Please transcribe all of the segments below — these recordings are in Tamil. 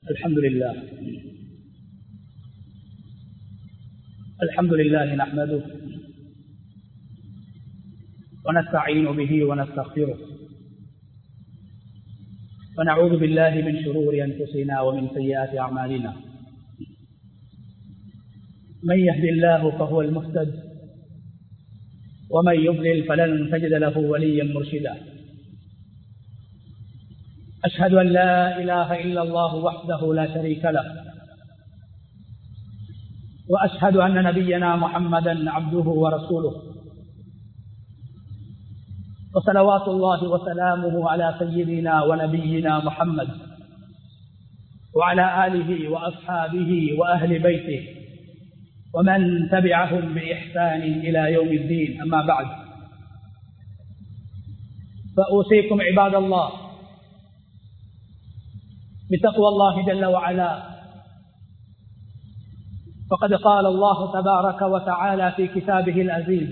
الحمد لله الحمد لله نحمده ونستعين به ونستغفره ونعوذ بالله من شرور أنفسنا ومن سيئات أعمالنا من يهد الله فهو المهتد ومن يضلل فلن تجد له وليا مرشدا أشهد أن لا إله إلا الله وحده لا شريك له وأشهد أن نبينا محمدا عبده ورسوله وصلوات الله وسلامه على سيدنا ونبينا محمد وعلى آله وأصحابه وأهل بيته ومن تبعهم بإحسان إلى يوم الدين أما بعد فأوصيكم عباد الله بتقوى الله جل وعلا فقد قال الله تبارك وتعالى في كتابه العزيز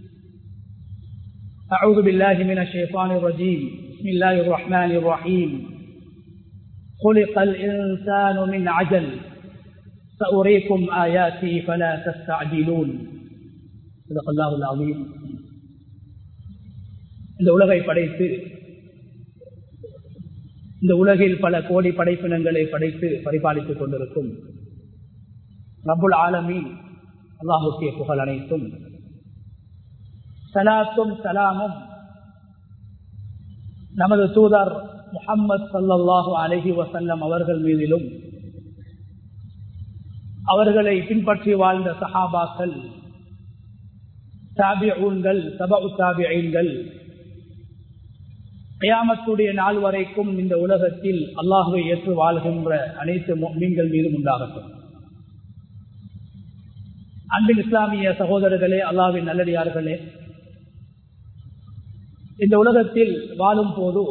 أعوذ بالله من الشيطان الرجيم بسم الله الرحمن الرحيم خلق الإنسان من عجل سأريكم آياتي فلا تستعجلون صدق الله العظيم இந்த உலகை படைத்து இந்த உலகில் பல கோடி படைப்பினங்களை படைத்து பரிபாலித்துக் கொண்டிருக்கும் ரபுல் ஆலமீன் அல்லாஹுக்கிய புகழ் அனைத்தும் சலாத்தும் சலாமும் நமது தூதர் முகம்மது சல்லாஹூ அலஹி வசல்லம் அவர்கள் மீதிலும் அவர்களை பின்பற்றி வாழ்ந்த சஹாபாக்கள் தாபியூன்கள் சபு தாபியன்கள் கயாமத்துடைய நாள் வரைக்கும் இந்த உலகத்தில் அல்லாஹுவை ஏற்று வாழ்கின்ற அனைத்து மீன்கள் மீதும் உண்டாகட்டும் அன்பின் இஸ்லாமிய சகோதரர்களே அல்லாவின் நல்லடியார்களே இந்த உலகத்தில் வாழும் போது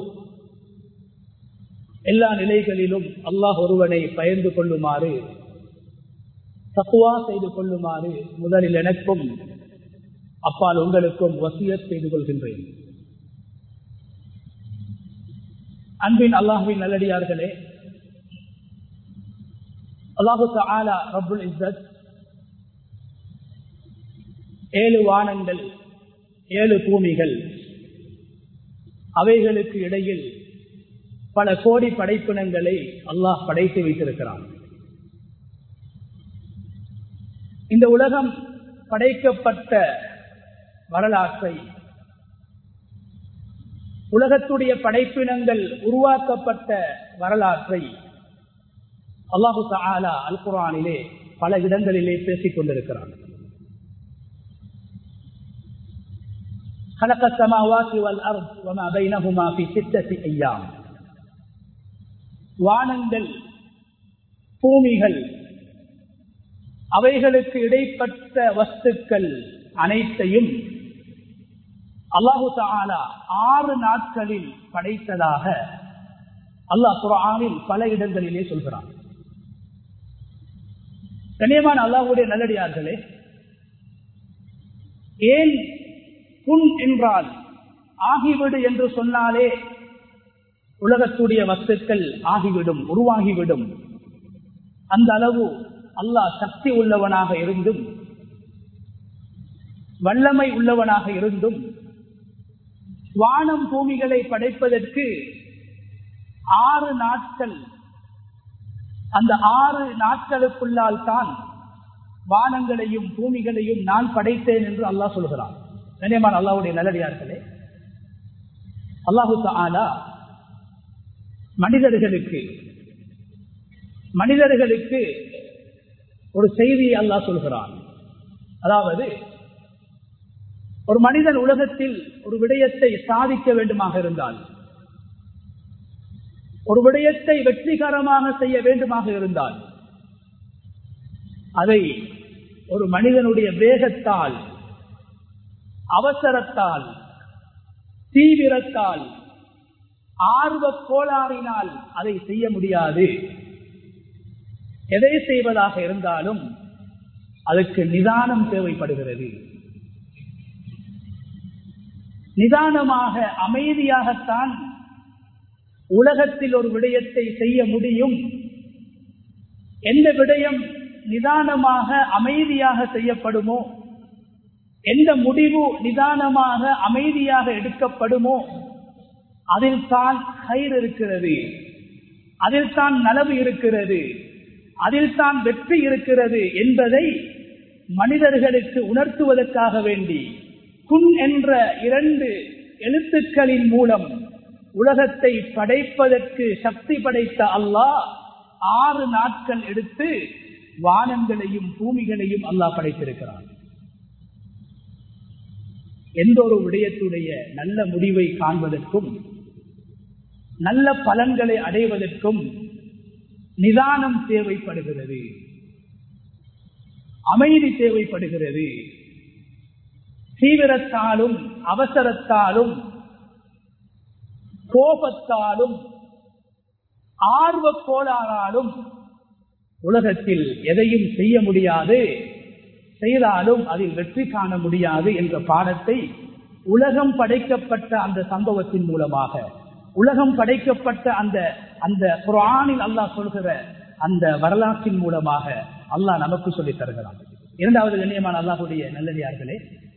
எல்லா நிலைகளிலும் அல்லாஹ் ஒருவனை பயந்து கொள்ளுமாறு தக்குவா செய்து கொள்ளுமாறு முதலில் எனக்கும் அப்பால் உங்களுக்கும் வசியத் செய்து கொள்கின்றேன் அன்பின் அல்லாஹுவின் நல்லடியார்களே அல்லாஹு ஆலா ரபுல் இஸ்ஸத் ஏழு வானங்கள் ஏழு பூமிகள் அவைகளுக்கு இடையில் பல கோடி படைப்பினங்களை அல்லாஹ் படைத்து வைத்திருக்கிறான் இந்த உலகம் படைக்கப்பட்ட வரலாற்றை உலகத்துடைய படைப்பினங்கள் உருவாக்கப்பட்ட வரலாற்றை அல்லாஹு தாலா அல் குரானிலே பல இடங்களிலே பேசிக் கொண்டிருக்கிறான் خلق السماوات والأرض وما بينهما في ستة أيام வானங்கள் பூமிகள் அவைகளுக்கு இடைப்பட்ட வஸ்துக்கள் அனைத்தையும் அல்லாஹு தாலா ஆறு நாட்களில் படைத்ததாக அல்லாஹ் குரானில் பல இடங்களிலே சொல்கிறான் கண்ணியமான அல்லாஹுடைய நல்லடியார்களே ஏன் புண் என்றால் ஆகிவிடு என்று சொன்னாலே உலகத்துடைய வஸ்துக்கள் ஆகிவிடும் உருவாகிவிடும் அந்த அளவு அல்லாஹ் சக்தி உள்ளவனாக இருந்தும் வல்லமை உள்ளவனாக இருந்தும் வானம் பூமிகளை படைப்பதற்கு ஆறு நாட்கள் அந்த ஆறு நாட்களுக்குள்ளால் தான் வானங்களையும் பூமிகளையும் நான் படைத்தேன் என்று அல்லாஹ் சொல்கிறான் கண்ணியமான அல்லாவுடைய நல்லடியார்களே அல்லாஹு ஆலா மனிதர்களுக்கு மனிதர்களுக்கு ஒரு செய்தியை அல்லாஹ் சொல்கிறான் அதாவது ஒரு மனிதன் உலகத்தில் ஒரு விடயத்தை சாதிக்க வேண்டுமாக இருந்தால் ஒரு விடயத்தை வெற்றிகரமாக செய்ய வேண்டுமாக இருந்தால் அதை ஒரு மனிதனுடைய வேகத்தால் அவசரத்தால் தீவிரத்தால் ஆர்வ கோளாறினால் அதை செய்ய முடியாது எதை செய்வதாக இருந்தாலும் அதற்கு நிதானம் தேவைப்படுகிறது நிதானமாக அமைதியாகத்தான் உலகத்தில் ஒரு விடயத்தை செய்ய முடியும் எந்த விடயம் நிதானமாக அமைதியாக செய்யப்படுமோ எந்த முடிவு நிதானமாக அமைதியாக எடுக்கப்படுமோ அதில் தான் கயிறு இருக்கிறது அதில் தான் நலவு இருக்கிறது அதில் தான் வெற்றி இருக்கிறது என்பதை மனிதர்களுக்கு உணர்த்துவதற்காக வேண்டி குன் என்ற இரண்டு எழுத்துக்களின் மூலம் உலகத்தை படைப்பதற்கு சக்தி படைத்த அல்லாஹ் ஆறு நாட்கள் எடுத்து வானங்களையும் பூமிகளையும் அல்லாஹ் படைத்திருக்கிறான் எந்த ஒரு விடயத்துடைய நல்ல முடிவை காண்பதற்கும் நல்ல பலன்களை அடைவதற்கும் நிதானம் தேவைப்படுகிறது அமைதி தேவைப்படுகிறது தீவிரத்தாலும் அவசரத்தாலும் கோபத்தாலும் ஆர்வ கோளாறாலும் உலகத்தில் எதையும் செய்ய முடியாது செய்தாலும் அதில் வெற்றி காண முடியாது என்ற பாடத்தை உலகம் படைக்கப்பட்ட அந்த சம்பவத்தின் மூலமாக உலகம் படைக்கப்பட்ட அந்த அந்த குரானில் அல்லாஹ் சொல்கிற அந்த வரலாற்றின் மூலமாக அல்லாஹ் நமக்கு சொல்லித் தருகிறான் இரண்டாவது கண்ணியமான அல்லாஹுடைய நல்லடியார்களே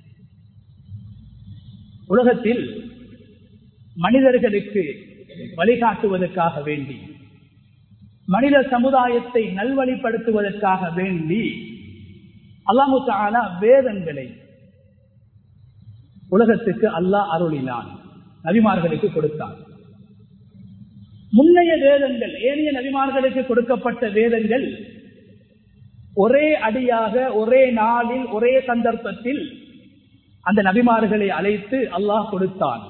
உலகத்தில் மனிதர்களுக்கு வழிகாட்டுவதற்காக வேண்டி மனித சமுதாயத்தை நல்வழிப்படுத்துவதற்காக வேண்டி அல்லாஹு தாலா வேதங்களை உலகத்துக்கு அல்லாஹ் அருளினான் நபிமார்களுக்கு கொடுத்தான் முன்னைய வேதங்கள் ஏனைய நபிமார்களுக்கு கொடுக்கப்பட்ட வேதங்கள் ஒரே அடியாக ஒரே நாளில் ஒரே சந்தர்ப்பத்தில் அந்த நபிமார்களை அழைத்து அல்லாஹ் கொடுத்தான்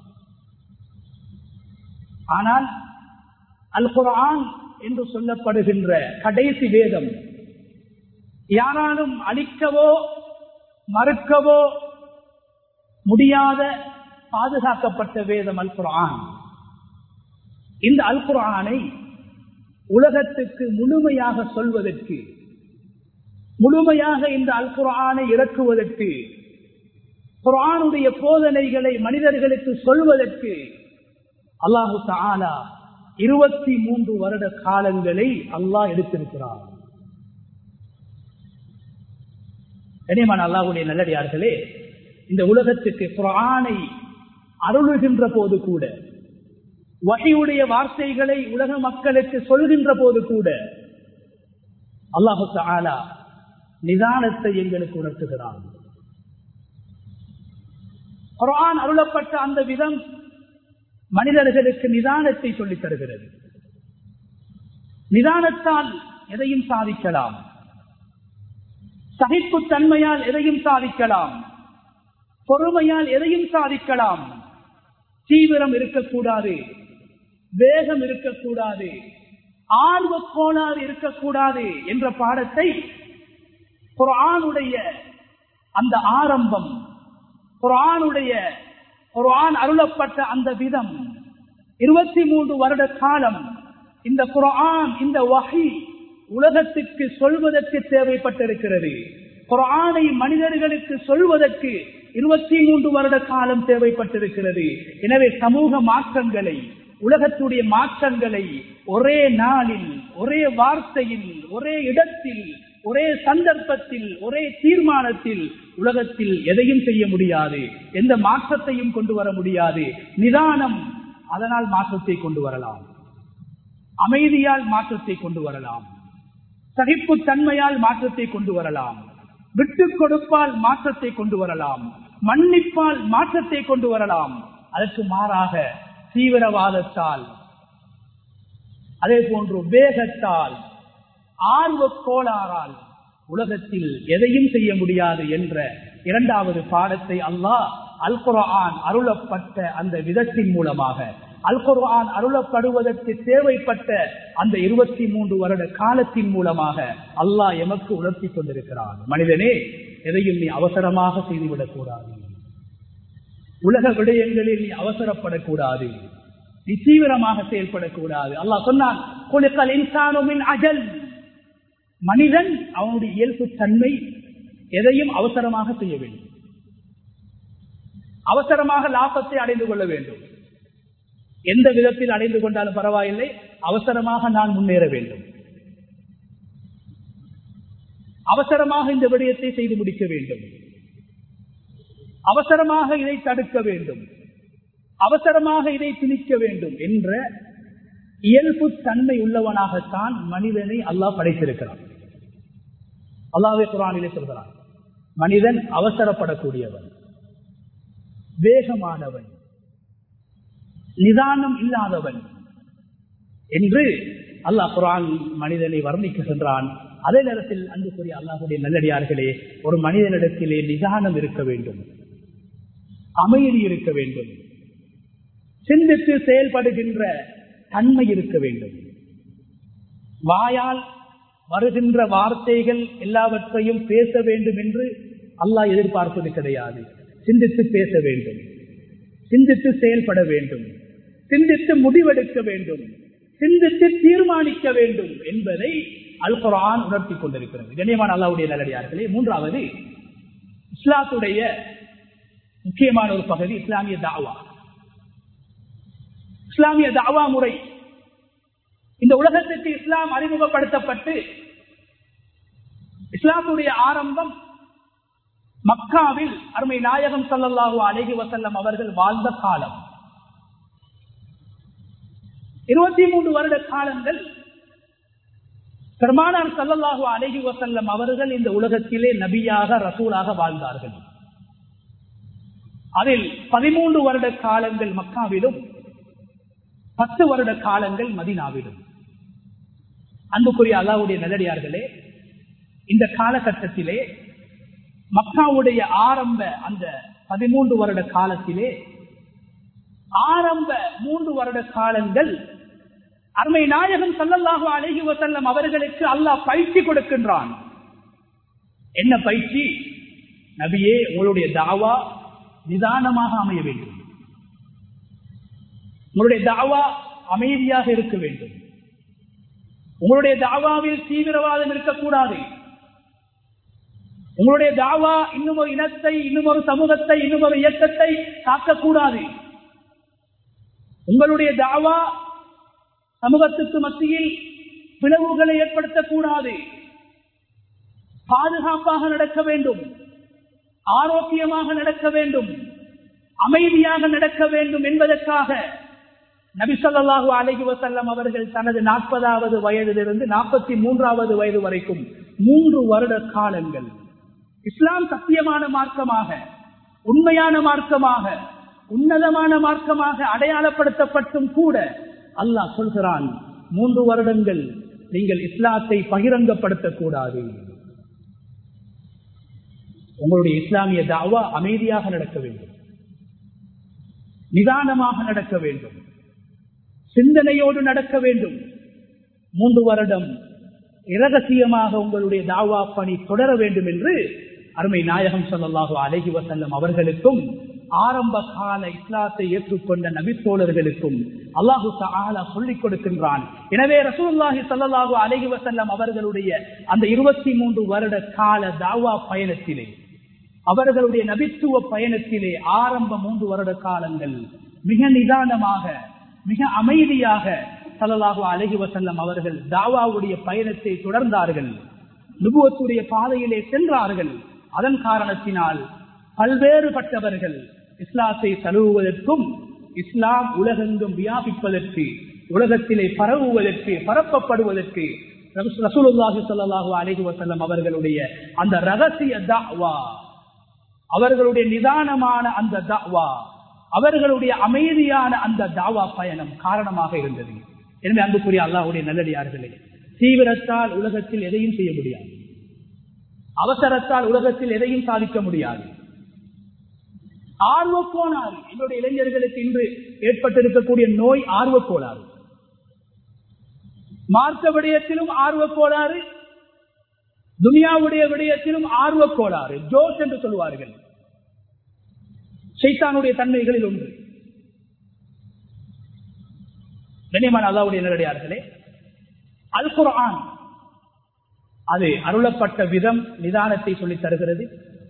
ஆனால் அல் குரான் என்று சொல்லப்படுகின்ற கடைசி வேதம் யாராலும் அழிக்கவோ மறுக்கவோ முடியாத பாதுகாக்கப்பட்ட வேதம் அல் குரான் இந்த அல் குரானை உலகத்துக்கு முழுமையாக சொல்வதற்கு முழுமையாக இந்த அல் குரானை இறக்குவதற்கு குரானுடைய போதனைகளை மனிதர்களுக்கு சொல்வதற்கு அல்லாஹு தாலா இருபத்தி மூன்று வருட காலங்களை அல்லாஹ் எடுத்திருக்கிறார் கனியமான அல்லாஹுடைய நல்லடியார்களே இந்த உலகத்துக்கு குரானை அருளுகின்ற போது கூட வகையுடைய வார்த்தைகளை உலக மக்களுக்கு சொல்கின்ற போது கூட அல்லாஹு தாலா நிதானத்தை எங்களுக்கு உணர்த்துகிறான் குரான் அருளப்பட்ட அந்த விதம் மனிதர்களுக்கு நிதானத்தை சொல்லித் தருகிறது நிதானத்தால் எதையும் சாதிக்கலாம் சகிப்பு தன்மையால் எதையும் சாதிக்கலாம் பொறுமையால் எதையும் சாதிக்கலாம் தீவிரம் இருக்கக்கூடாது வேகம் இருக்கக்கூடாது ஆர்வ கோளாறு இருக்கக்கூடாது என்ற பாடத்தை குரானுடைய அந்த ஆரம்பம் குரானுடைய குரான் அருளப்பட்ட அந்த விதம் இருபத்தி மூன்று வருட காலம் இந்த குரான் இந்த வகை உலகத்துக்கு சொல்வதற்கு தேவைப்பட்டிருக்கிறது குரானை மனிதர்களுக்கு சொல்வதற்கு இருபத்தி மூன்று வருட காலம் தேவைப்பட்டிருக்கிறது எனவே சமூக மாற்றங்களை உலகத்துடைய மாற்றங்களை ஒரே நாளில் ஒரே வார்த்தையில் ஒரே இடத்தில் ஒரே சந்தர்ப்பத்தில் ஒரே தீர்மானத்தில் உலகத்தில் எதையும் செய்ய முடியாது எந்த மாற்றத்தையும் கொண்டு வர முடியாது நிதானம் அதனால் மாற்றத்தை கொண்டு வரலாம் அமைதியால் மாற்றத்தை கொண்டு வரலாம் சகிப்பு தன்மையால் மாற்றத்தை கொண்டு வரலாம் விட்டு கொடுப்பால் மாற்றத்தை கொண்டு வரலாம் மன்னிப்பால் மாற்றத்தை கொண்டு வரலாம் அதற்கு மாறாக தீவிரவாதத்தால் அதே போன்று வேகத்தால் ஆர்வ கோளாறால் உலகத்தில் எதையும் செய்ய முடியாது என்ற இரண்டாவது பாடத்தை அல்லாஹ் அல் குரான் அருளப்பட்ட அந்த விதத்தின் மூலமாக அல் குர்ஆன் அருளப்படுவதற்கு தேவைப்பட்ட அந்த இருபத்தி மூன்று வருட காலத்தின் மூலமாக அல்லாஹ் எமக்கு உணர்த்தி கொண்டிருக்கிறான் மனிதனே எதையும் நீ அவசரமாக செய்துவிடக் கூடாது உலக விடயங்களில் நீ அவசரப்படக்கூடாது நீ தீவிரமாக செயல்படக்கூடாது அல்லாஹ் சொன்னான் குழுக்கள் இன்சானுமின் அஜல் மனிதன் அவனுடைய இயல்பு தன்மை எதையும் அவசரமாக செய்ய வேண்டும் அவசரமாக லாபத்தை அடைந்து கொள்ள வேண்டும் எந்த விதத்தில் அடைந்து கொண்டாலும் பரவாயில்லை அவசரமாக நான் முன்னேற வேண்டும் அவசரமாக இந்த விடயத்தை செய்து முடிக்க வேண்டும் அவசரமாக இதை தடுக்க வேண்டும் அவசரமாக இதை திணிக்க வேண்டும் என்ற இயல்பு தன்மை உள்ளவனாகத்தான் மனிதனை அல்லாஹ் படைத்திருக்கிறான் அல்லாவே குரானிலே சொல்கிறான் மனிதன் அவசரப்படக்கூடியவன் வேகமானவன் நிதானம் இல்லாதவன் என்று அல்லாஹ் குரான் மனிதனை வர்ணிக்குகின்றான் அதே நேரத்தில் அன்புக்குரிய அல்லாஹுடைய நல்லடியார்களே ஒரு மனிதனிடத்திலே நிதானம் இருக்க வேண்டும் அமைதி இருக்க வேண்டும் சிந்தித்து செயல்படுகின்ற தன்மை இருக்க வேண்டும் வாயால் வருகின்ற வார்த்தைகள் எல்லாவற்றையும் பேச வேண்டும் என்று அல்லாஹ் எதிர்பார்ப்பது கிடையாது சிந்தித்து பேச வேண்டும் சிந்தித்து செயல்பட வேண்டும் சிந்தித்து முடிவெடுக்க வேண்டும் சிந்தித்து தீர்மானிக்க வேண்டும் என்பதை அல் குரான் உணர்த்தி கொண்டிருக்கிறது கண்ணியமான அல்லாவுடைய நல்லடியார்களே மூன்றாவது இஸ்லாத்துடைய முக்கியமான ஒரு பகுதி இஸ்லாமிய தாவா இஸ்லாமிய தாவா முறை இந்த உலகத்திற்கு இஸ்லாம் அறிமுகப்படுத்தப்பட்டு இஸ்லாமுடைய ஆரம்பம் மக்காவில் அருமை நாயகம் சல்லல்லாஹு அலஹி வசல்லம் அவர்கள் வாழ்ந்த காலம் இருபத்தி மூன்று வருட காலங்கள் பெருமானார் சல்லல்லாஹு அலஹி வசல்லம் அவர்கள் இந்த உலகத்திலே நபியாக ரசூலாக வாழ்ந்தார்கள் அதில் பதிமூன்று வருட காலங்கள் மக்காவிலும் பத்து வருட காலங்கள் மதினாவிலும் அன்புக்குரிய அல்லாவுடைய நல்லடியார்களே இந்த காலகட்டத்திலே மக்காவுடைய ஆரம்ப அந்த பதிமூன்று வருட காலத்திலே ஆரம்ப மூன்று வருட காலங்கள் அருமை நாயகம் சல்லல்லாஹு அழகி வசல்லம் அவர்களுக்கு அல்லாஹ் பயிற்சி கொடுக்கின்றான் என்ன பயிற்சி நபியே உங்களுடைய தாவா நிதானமாக அமைய வேண்டும் உங்களுடைய தாவா அமைதியாக இருக்க வேண்டும் உங்களுடைய தாவாவில் தீவிரவாதம் இருக்கக்கூடாது உங்களுடைய தாவா இன்னும் ஒரு இனத்தை இன்னும் ஒரு சமூகத்தை இன்னும் ஒரு இயக்கத்தை தாக்கக்கூடாது உங்களுடைய தாவா சமூகத்துக்கு மத்தியில் பிளவுகளை ஏற்படுத்தக்கூடாது பாதுகாப்பாக நடக்க வேண்டும் ஆரோக்கியமாக நடக்க வேண்டும் அமைதியாக நடக்க வேண்டும் என்பதற்காக நபிசல்லாஹு அலஹி வசல்லம் அவர்கள் தனது நாற்பதாவது வயதிலிருந்து நாற்பத்தி மூன்றாவது வயது வரைக்கும் மூன்று வருட காலங்கள் இஸ்லாம் சத்தியமான மார்க்கமாக உண்மையான மார்க்கமாக உன்னதமான மார்க்கமாக அடையாளப்படுத்தப்பட்டும் கூட அல்லாஹ் சொல்கிறான் மூன்று வருடங்கள் நீங்கள் இஸ்லாத்தை பகிரங்கப்படுத்தக்கூடாது உங்களுடைய இஸ்லாமிய தாவா அமைதியாக நடக்க வேண்டும் நிதானமாக நடக்க வேண்டும் சிந்தனையோடு நடக்க வேண்டும் மூன்று வருடம் இரகசியமாக உங்களுடைய தாவா பணி தொடர வேண்டும் என்று அருமை நாயகம் சொல்லலாக அழகி வசல்லம் அவர்களுக்கும் ஆரம்ப கால இஸ்லாத்தை ஏற்றுக்கொண்ட நபித்தோழர்களுக்கும் அல்லாஹு ஆலா சொல்லிக் கொடுக்கின்றான் எனவே ரசூல்லாஹி சல்லாஹூ அலஹி வசல்லம் அவர்களுடைய அந்த இருபத்தி மூன்று வருட கால தாவா பயணத்திலே அவர்களுடைய நபித்துவ பயணத்திலே ஆரம்ப மூன்று வருட காலங்கள் மிக நிதானமாக மிக அமைதியாக சல்லலாஹு அலஹி வசல்லம் அவர்கள் தாவாவுடைய பயணத்தை தொடர்ந்தார்கள் நுபுவத்துடைய பாதையிலே சென்றார்கள் அதன் காரணத்தினால் பல்வேறுபட்டவர்கள் இஸ்லாத்தை தழுவுவதற்கும் இஸ்லாம் உலகெங்கும் வியாபிப்பதற்கு உலகத்திலே பரவுவதற்கு பரப்பப்படுவதற்கு ரசூலுல்லாஹி ஸல்லல்லாஹு அலைஹி வஸல்லம் அவர்களுடைய அந்த ரகசிய தஅவா அவர்களுடைய நிதானமான அந்த தஅவா அவர்களுடைய அமைதியான அந்த தாவா பயணம் காரணமாக இருந்தது எனவே அன்புக்குரிய அல்லாஹுடைய நல்லடியார்களே தீவிரத்தால் உலகத்தில் எதையும் செய்ய முடியாது அவசரத்தால் உலகத்தில் எதையும் சாதிக்க முடியாது ஆர்வக்கோளாறு என்னுடைய இளைஞர்களுக்கு இன்று ஏற்பட்டிருக்கக்கூடிய நோய் ஆர்வக்கோளாறு மார்க்க விடயத்திலும் ஆர்வக்கோளாறு துனியாவுடைய விடயத்திலும் ஆர்வக்கோளாறு ஜோஸ் என்று சொல்வார்கள் சைத்தானுடைய தன்மைகளில் ஒன்று கண்ணியமான அல்லாவுடைய நேரடியார்களே அல் குர்ஆன் அது அருளப்பட்ட விதம் நிதானத்தை சொல்லித் தருகிறது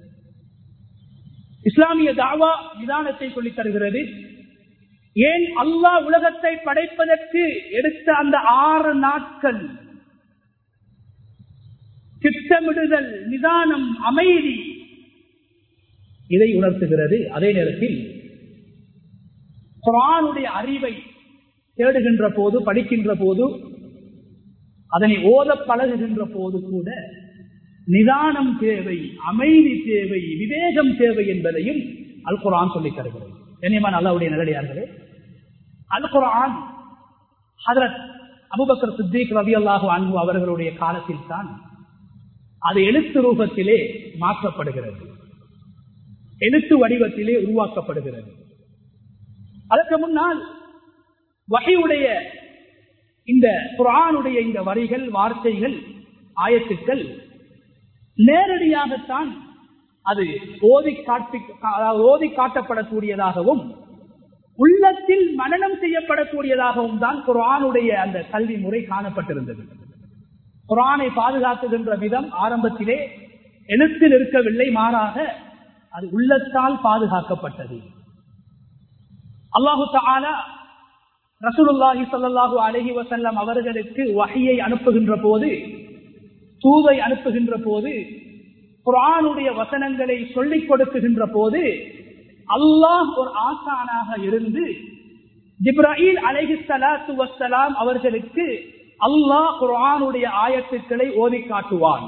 இஸ்லாமிய தாவா நிதானத்தை சொல்லித் தருகிறது ஏன் அல்லாஹ் உலகத்தை படைப்பதற்கு எடுத்த அந்த ஆறு நாட்கள் திட்டமிடுதல் நிதானம் அமைதி இதை உணர்த்துகிறது அதே நேரத்தில் குரானுடைய அறிவை தேடுகின்ற போது படிக்கின்ற போது அதனை ஓத பழகுகின்ற போது கூட நிதானம் தேவை அமைதி தேவை விவேகம் தேவை என்பதையும் அல் குரான் சொல்லித் தருகிறது கண்ணியமான அல்லாவுடைய நல்லடியார்களே அல் குரான் ஹதரத் அபுபக்கர் சித்திக் ரவி அல்லாஹு அன்பு அவர்களுடைய காலத்தில் தான் அது எழுத்து ரூபத்திலே மாற்றப்படுகிறது எழுத்து வடிவத்திலே உருவாக்கப்படுகிறது அதற்கு முன்னால் வகையுடைய இந்த குரானுடைய இந்த வரிகள் வார்த்தைகள் ஆயத்துக்கள் நேரடியாகத்தான் அது ஓதி காட்டி அதாவது ஓதி காட்டப்படக்கூடியதாகவும் உள்ளத்தில் மனநம் செய்யப்படக்கூடியதாகவும் தான் குரானுடைய அந்த கல்வி முறை காணப்பட்டிருந்தது குரானை பாதுகாக்குகின்ற விதம் ஆரம்பத்திலே எழுத்தில் இருக்கவில்லை மாறாக அது உள்ளத்தால் பாதுகாக்கப்பட்டது அல்லாஹு தாலா ரசூலுல்லாஹி சல்லாஹூ அலஹி வசல்லம் அவர்களுக்கு வகையை அனுப்புகின்ற போது தூதை அனுப்புகின்ற போது குரானுடைய வசனங்களை சொல்லிக் கொடுக்குகின்ற போது அல்லாஹ் ஒரு ஆசானாக இருந்து ஜிப்ராஹில் அலஹி சலாத்து வசலாம் அவர்களுக்கு அல்லாஹ் குரானுடைய ஆயத்துக்களை ஓதி காட்டுவான்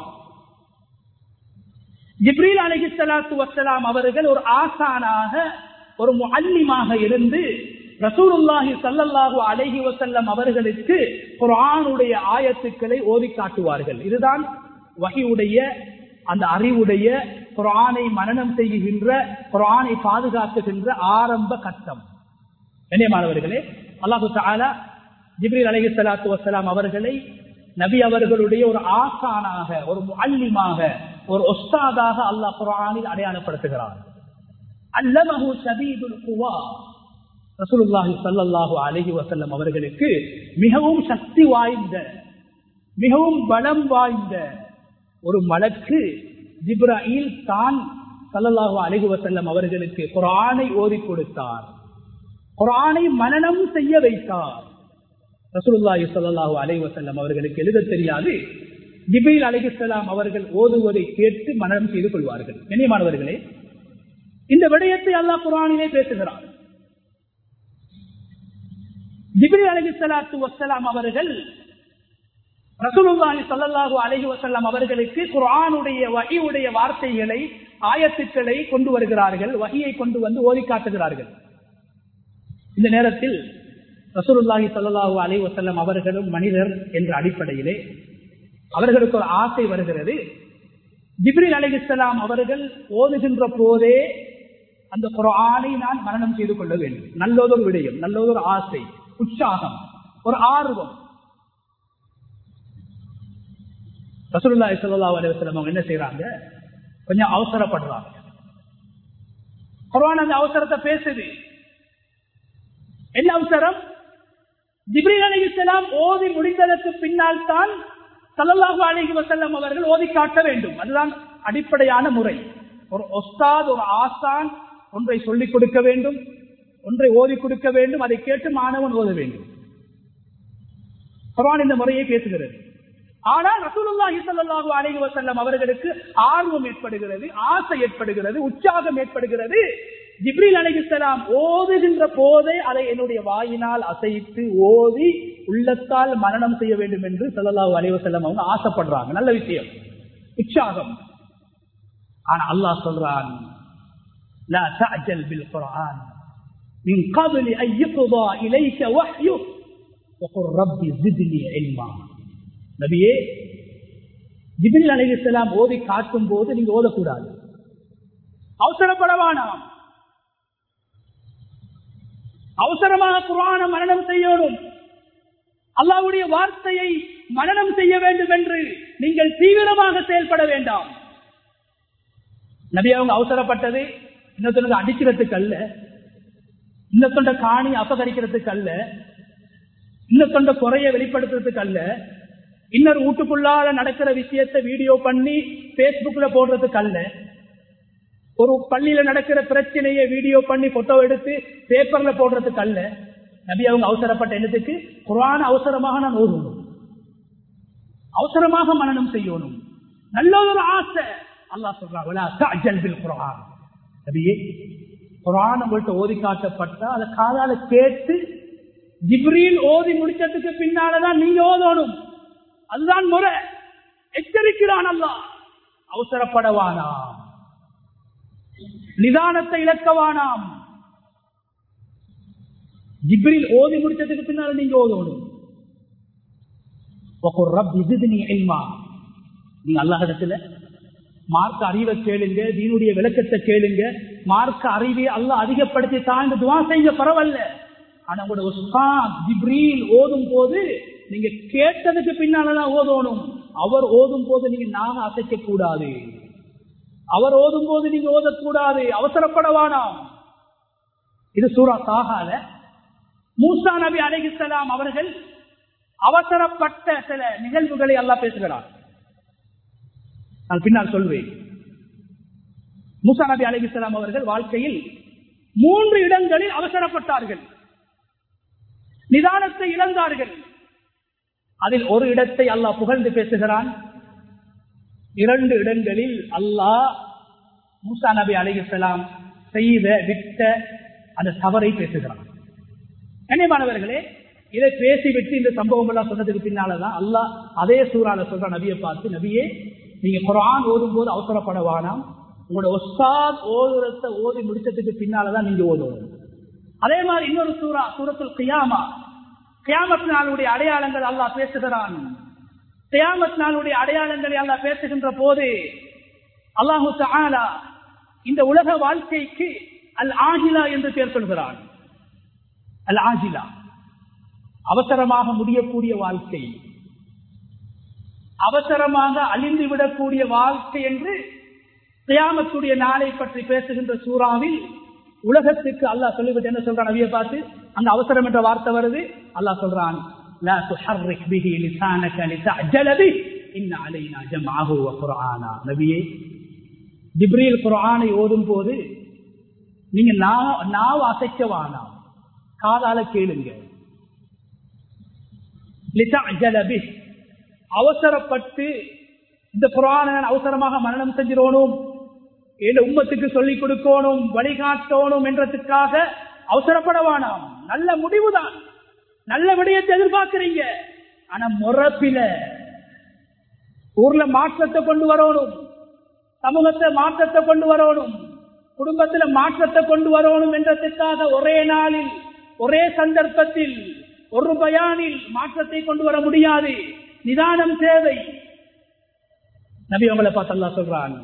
ஜிப்ரீல் அலஹி சலாத்து வசலாம் அவர்கள் ஒரு ஆசானாக ஒரு முல்லிமாக இருந்து ரசூலுல்லாஹி சல்லல்லாஹு அலஹி வசல்லம் அவர்களுக்கு குரானுடைய ஆயத்துக்களை ஓதி காட்டுவார்கள் இதுதான் வகையுடைய அந்த அறிவுடைய குரானை மனநம் செய்கின்ற குரானை பாதுகாக்குகின்ற ஆரம்ப கட்டம் கண்ணியமானவர்களே அல்லாஹு தாலா ஜிப்ரீல் அலஹி சலாத்து வசலாம் அவர்களை நபி அவர்களுடைய ஒரு ஆசானாக ஒரு முல்லிமாக ஒரு ஒஸ்தாதாக அல்லாஹ் குரானில் அடையாளப்படுத்துகிறார் அல்லமஹு சபீதுல் குவா ரசூலுல்லாஹி சல்லாஹூ அலஹி வசல்லம் அவர்களுக்கு மிகவும் சக்தி வாய்ந்த மிகவும் பலம் வாய்ந்த ஒரு மலக்கு ஜிப்ராயில் தான் சல்லல்லாஹு அலஹி வசல்லம் அவர்களுக்கு குரானை ஓதி கொடுத்தார் குரானை மனநம் செய்ய வைத்தார் ரசூலுல்லாஹி சல்லாஹூ அலஹி வசல்லம் அவர்களுக்கு எழுத தெரியாது ஜிபைல் அலிகலாம் அவர்கள் ஓதுவதை கேட்டு மனநம் செய்து கொள்வார்கள் கண்ணியமானவர்களே இந்த விடயத்தை அல்லாஹ் குரானிலே பேசுகிறார் ஜிப்ரி அலகி சலாத்து வசலாம் அவர்கள் ரசூலுல்லாஹி சல்லாஹூ அலஹி வசல்லாம் அவர்களுக்கு குரானுடைய வகையுடைய வார்த்தைகளை ஆயத்துக்களை கொண்டு வருகிறார்கள் வகையை கொண்டு வந்து ஓதி காட்டுகிறார்கள் இந்த நேரத்தில் ரசூலுல்லாஹி சல்லாஹூ அலி வசல்லம் அவர்களும் மனிதர் என்ற அடிப்படையிலே அவர்களுக்கு ஒரு ஆசை வருகிறது ஜிப்ரில் அலிகலாம் அவர்கள் ஓதுகின்ற போதே அந்த குரானை நான் மரணம் செய்து கொள்ள வேண்டும் நல்லதொரு விடயம் நல்லதொரு ஆசை உற்சாகம் ஒரு ஆர்வம் ரசூல்லா சல்லா அலுவலம் அவங்க என்ன செய்யறாங்க கொஞ்சம் அவசரப்படுறாங்க குரான் அந்த அவசரத்தை பேசுது என்ன அவசரம் ஜிப்ரீல் அலிஸ்லாம் ஓதி முடிந்ததற்கு பின்னால் தான் சல்லல்லாஹு அலிஹி வசல்லம் அவர்கள் ஓதி காட்ட வேண்டும் அதுதான் அடிப்படையான முறை ஒரு ஒஸ்தாத் ஒரு ஆசான் ஒன்றை சொல்லிக் கொடுக்க வேண்டும் ஒன்றை ஓதி கொடுக்க வேண்டும் அதை கேட்டு மாணவன் ஓத வேண்டும் குரான் இந்த முறையை பேசுகிறது ஆனால் ரசூலுல்லாஹி ஸல்லல்லாஹு அலைஹி வஸல்லம் அவர்களுக்கு ஆர்வம் ஏற்படுகிறது ஆசை ஏற்படுகிறது உற்சாகம் ஏற்படுகிறது ஜிப்ரீல் அலைஹிஸ்ஸலாம் ஓதுகின்ற போதே அதை என்னுடைய வாயினால் அசைத்து ஓதி உள்ளத்தால் மரணம் செய்ய வேண்டும் என்று ஸல்லல்லாஹு அலைஹி வஸல்லம் அவங்க ஆசைப்படுறாங்க நல்ல விஷயம் உற்சாகம் ஆனா அல்லாஹ் சொல்றான் لا تعجل بالقرآن من قبل أن يقضى إليك وحيه وقل رب زدني علما நபியே ஜிபில் அலைஹிஸ்ஸலாம் ஓதி காட்டும் போது நீங்க ஓதக்கூடாது அவசரப்பட வேணாம் அவசரமாக குரான மரணம் செய்யணும் அல்லாவுடைய வார்த்தையை மரணம் செய்ய வேண்டும் என்று நீங்கள் தீவிரமாக செயல்பட வேண்டாம் நபி அவங்க அவசரப்பட்டது இன்னொருத்தனுக்கு அடிக்கிறதுக்கு அல்ல இன்னொருத்தொண்ட காணி அபகரிக்கிறதுக்கு அல்ல இன்னொருத்தொண்ட குறைய வெளிப்படுத்துறதுக்கு அல்ல இன்னொரு வீட்டுக்குள்ளால நடக்கிற விஷயத்தை வீடியோ பண்ணி பேஸ்புக்ல போடுறதுக்கு அல்ல ஒரு பள்ளியில நடக்கிற பிரச்சனையை வீடியோ பண்ணி போட்டோ எடுத்து பேப்பர்ல போடுறதுக்கு அல்ல நபி அவங்க அவசரப்பட்ட எண்ணத்துக்கு குரான அவசரமாக நான் ஓதணும் அவசரமாக மனநம் செய்யணும் நல்ல ஒரு ஆசை அல்லாஹ் சொல்றான் குரான் நபியே குரான் உங்கள்கிட்ட ஓதி காட்டப்பட்டா அதை காதால கேட்டு ஜிப்ரீல் ஓதி முடிச்சதுக்கு பின்னாலதான் நீங்க ஓதணும் அதுதான் முறை எச்சரிக்கிறான் அல்லாஹ் அவசரப்படவானாம் நிதானத்தை இழக்கவானாம் ஜிப்ரில் ஓதி முடிச்சதுக்கு பின்னால நீங்க ஓதணும் நீங்க அல்லாஹிடத்துல மார்க்க அறிவை கேளுங்க தீனுடைய விளக்கத்தை கேளுங்க மார்க்க அறிவை அல்ல அதிகப்படுத்தி தாழ்ந்து துவா செய்ய பரவாயில்ல ஆனா உங்களோட உஸ்தாத் ஜிப்ரீல் ஓதும் போது நீங்க கேட்டதுக்கு பின்னாலதான் ஓதணும் அவர் ஓதும் போது நீங்க நாக அசைக்க கூடாது அவர் ஓதும் போது நீங்க ஓதக்கூடாது அவசரப்படவானாம் இது சூரா சாகால மூசா நபி அலிகிஸ்லாம் அவர்கள் அவசரப்பட்ட சில நிகழ்வுகளை எல்லாம் பேசுகிறார் நான் பின்னால் சொல்வேன் மூசா நபி அலிகிஸ்லாம் அவர்கள் வாழ்க்கையில் மூன்று இடங்களில் அவசரப்பட்டார்கள் நிதானத்தை இழந்தார்கள் அதில் ஒரு இடத்தை அல்லாஹ் புகழ்ந்து பேசுகிறான் இரண்டு இடங்களில் அல்லாஹ் மூசா நபி அலிகலாம் செய்த விட்ட அந்த தவறை பேசுகிறான் கண்ணியமானவர்களே இதை பேசிவிட்டு இந்த சம்பவம் எல்லாம் சொன்னதுக்கு பின்னாலதான் அல்லாஹ் அதே சூறால சொல்ற நபியை பார்த்து நபியே நீங்க குரான் ஓதும் போது அவசரப்பட வேணாம் உங்களோட ஒஸ்தாத் ஓதுரத்தை ஓதி முடிச்சதுக்கு பின்னாலதான் நீங்க ஓதுவோம் அதே மாதிரி இன்னொரு சூறா சூரத்துல் கியாமா கியாமத் நாளுடைய அடையாளங்கள் அல்லாஹ் பேசுகிறான் கியாமத் நாளுடைய அடையாளங்களை அல்லாஹ் பேசுகின்ற போது அல்லாஹு தாலா இந்த உலக வாழ்க்கைக்கு அல் ஆகிலா என்று பெயர் சொல்கிறான் அல் ஆகிலா அவசரமாக முடியக்கூடிய வாழ்க்கை அவசரமாக அழிந்து விடக்கூடிய வாழ்க்கை என்று கியாமத்துடைய நாளை பற்றி பேசுகின்ற சூறாவில் உலகத்துக்கு அல்லாஹ் சொல்லிவிட்டு என்ன சொல்றான் நபியை பார்த்து அந்த அவசரம் என்ற வார்த்தை வருது அல்லாஹ் சொல்றான் لا تحرك به لسانك لتعجل به إن علينا جمعه وقرآنا நபியே ஜிப்ரீல் குர்ஆனை ஓதும் போது நீங்க நாவ அசைக்க வேணாம் காதால கேளுங்க அவசரப்பட்டு இந்த குரான அவசரமாக மரணம் செஞ்சிடணும் என் உம்மத்துக்கு சொல்லிக் கொடுக்கணும் வழிகாட்டணும் என்றதுக்காக அவசரப்பட வேணாம் நல்ல முடிவுதான் நல்ல விடயத்தை எதிர்பார்க்கிறீங்க ஆனா முறப்பில ஊர்ல மாற்றத்தை கொண்டு வரணும் சமூகத்தை மாற்றத்தை கொண்டு வரணும் குடும்பத்துல மாற்றத்தை கொண்டு வரணும் என்றதுக்காக ஒரே நாளில் ஒரே சந்தர்ப்பத்தில் ஒரு பயானில் மாற்றத்தை கொண்டு வர முடியாது நிதானம் தேவை நபி அவங்களை பார்த்து அல்லா சொல்றான்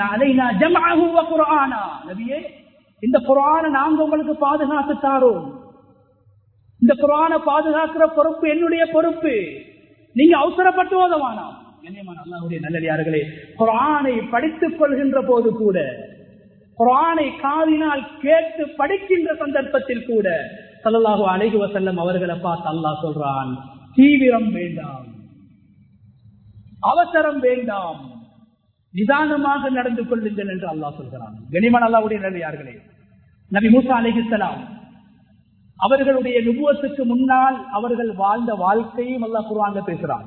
நபியே இந்த குரான நாங்க உங்களுக்கு பாதுகாத்து தாரோம் இந்த குரான பாதுகாக்கிற பொறுப்பு என்னுடைய பொறுப்பு நீங்க அவசரப்பட்டு ஓதவானாம் அல்லாவுடைய நல்லடியார்களே குரானை படித்துக் கொள்கின்ற போது கூட குரானை காதினால் கேட்டு படிக்கின்ற சந்தர்ப்பத்தில் கூட சல்லாஹூ அலைஹி வசல்லம் அவர்களை பார்த்து அல்லாஹ் சொல்றான் தீவிரம் வேண்டாம் அவசரம் வேண்டாம் நிதானமாக நடந்து கொள்ளுங்கள் என்று அல்லாஹ் சொல்கிறான் கனிமன் அல்லாவுடைய நல்லியார்களே நபி மூசா அலிஹிசலாம் அவர்களுடைய நுபுவத்துக்கு முன்னால் அவர்கள் வாழ்ந்த வாழ்க்கையும் அல்லாஹ் குருவாங்க பேசுறான்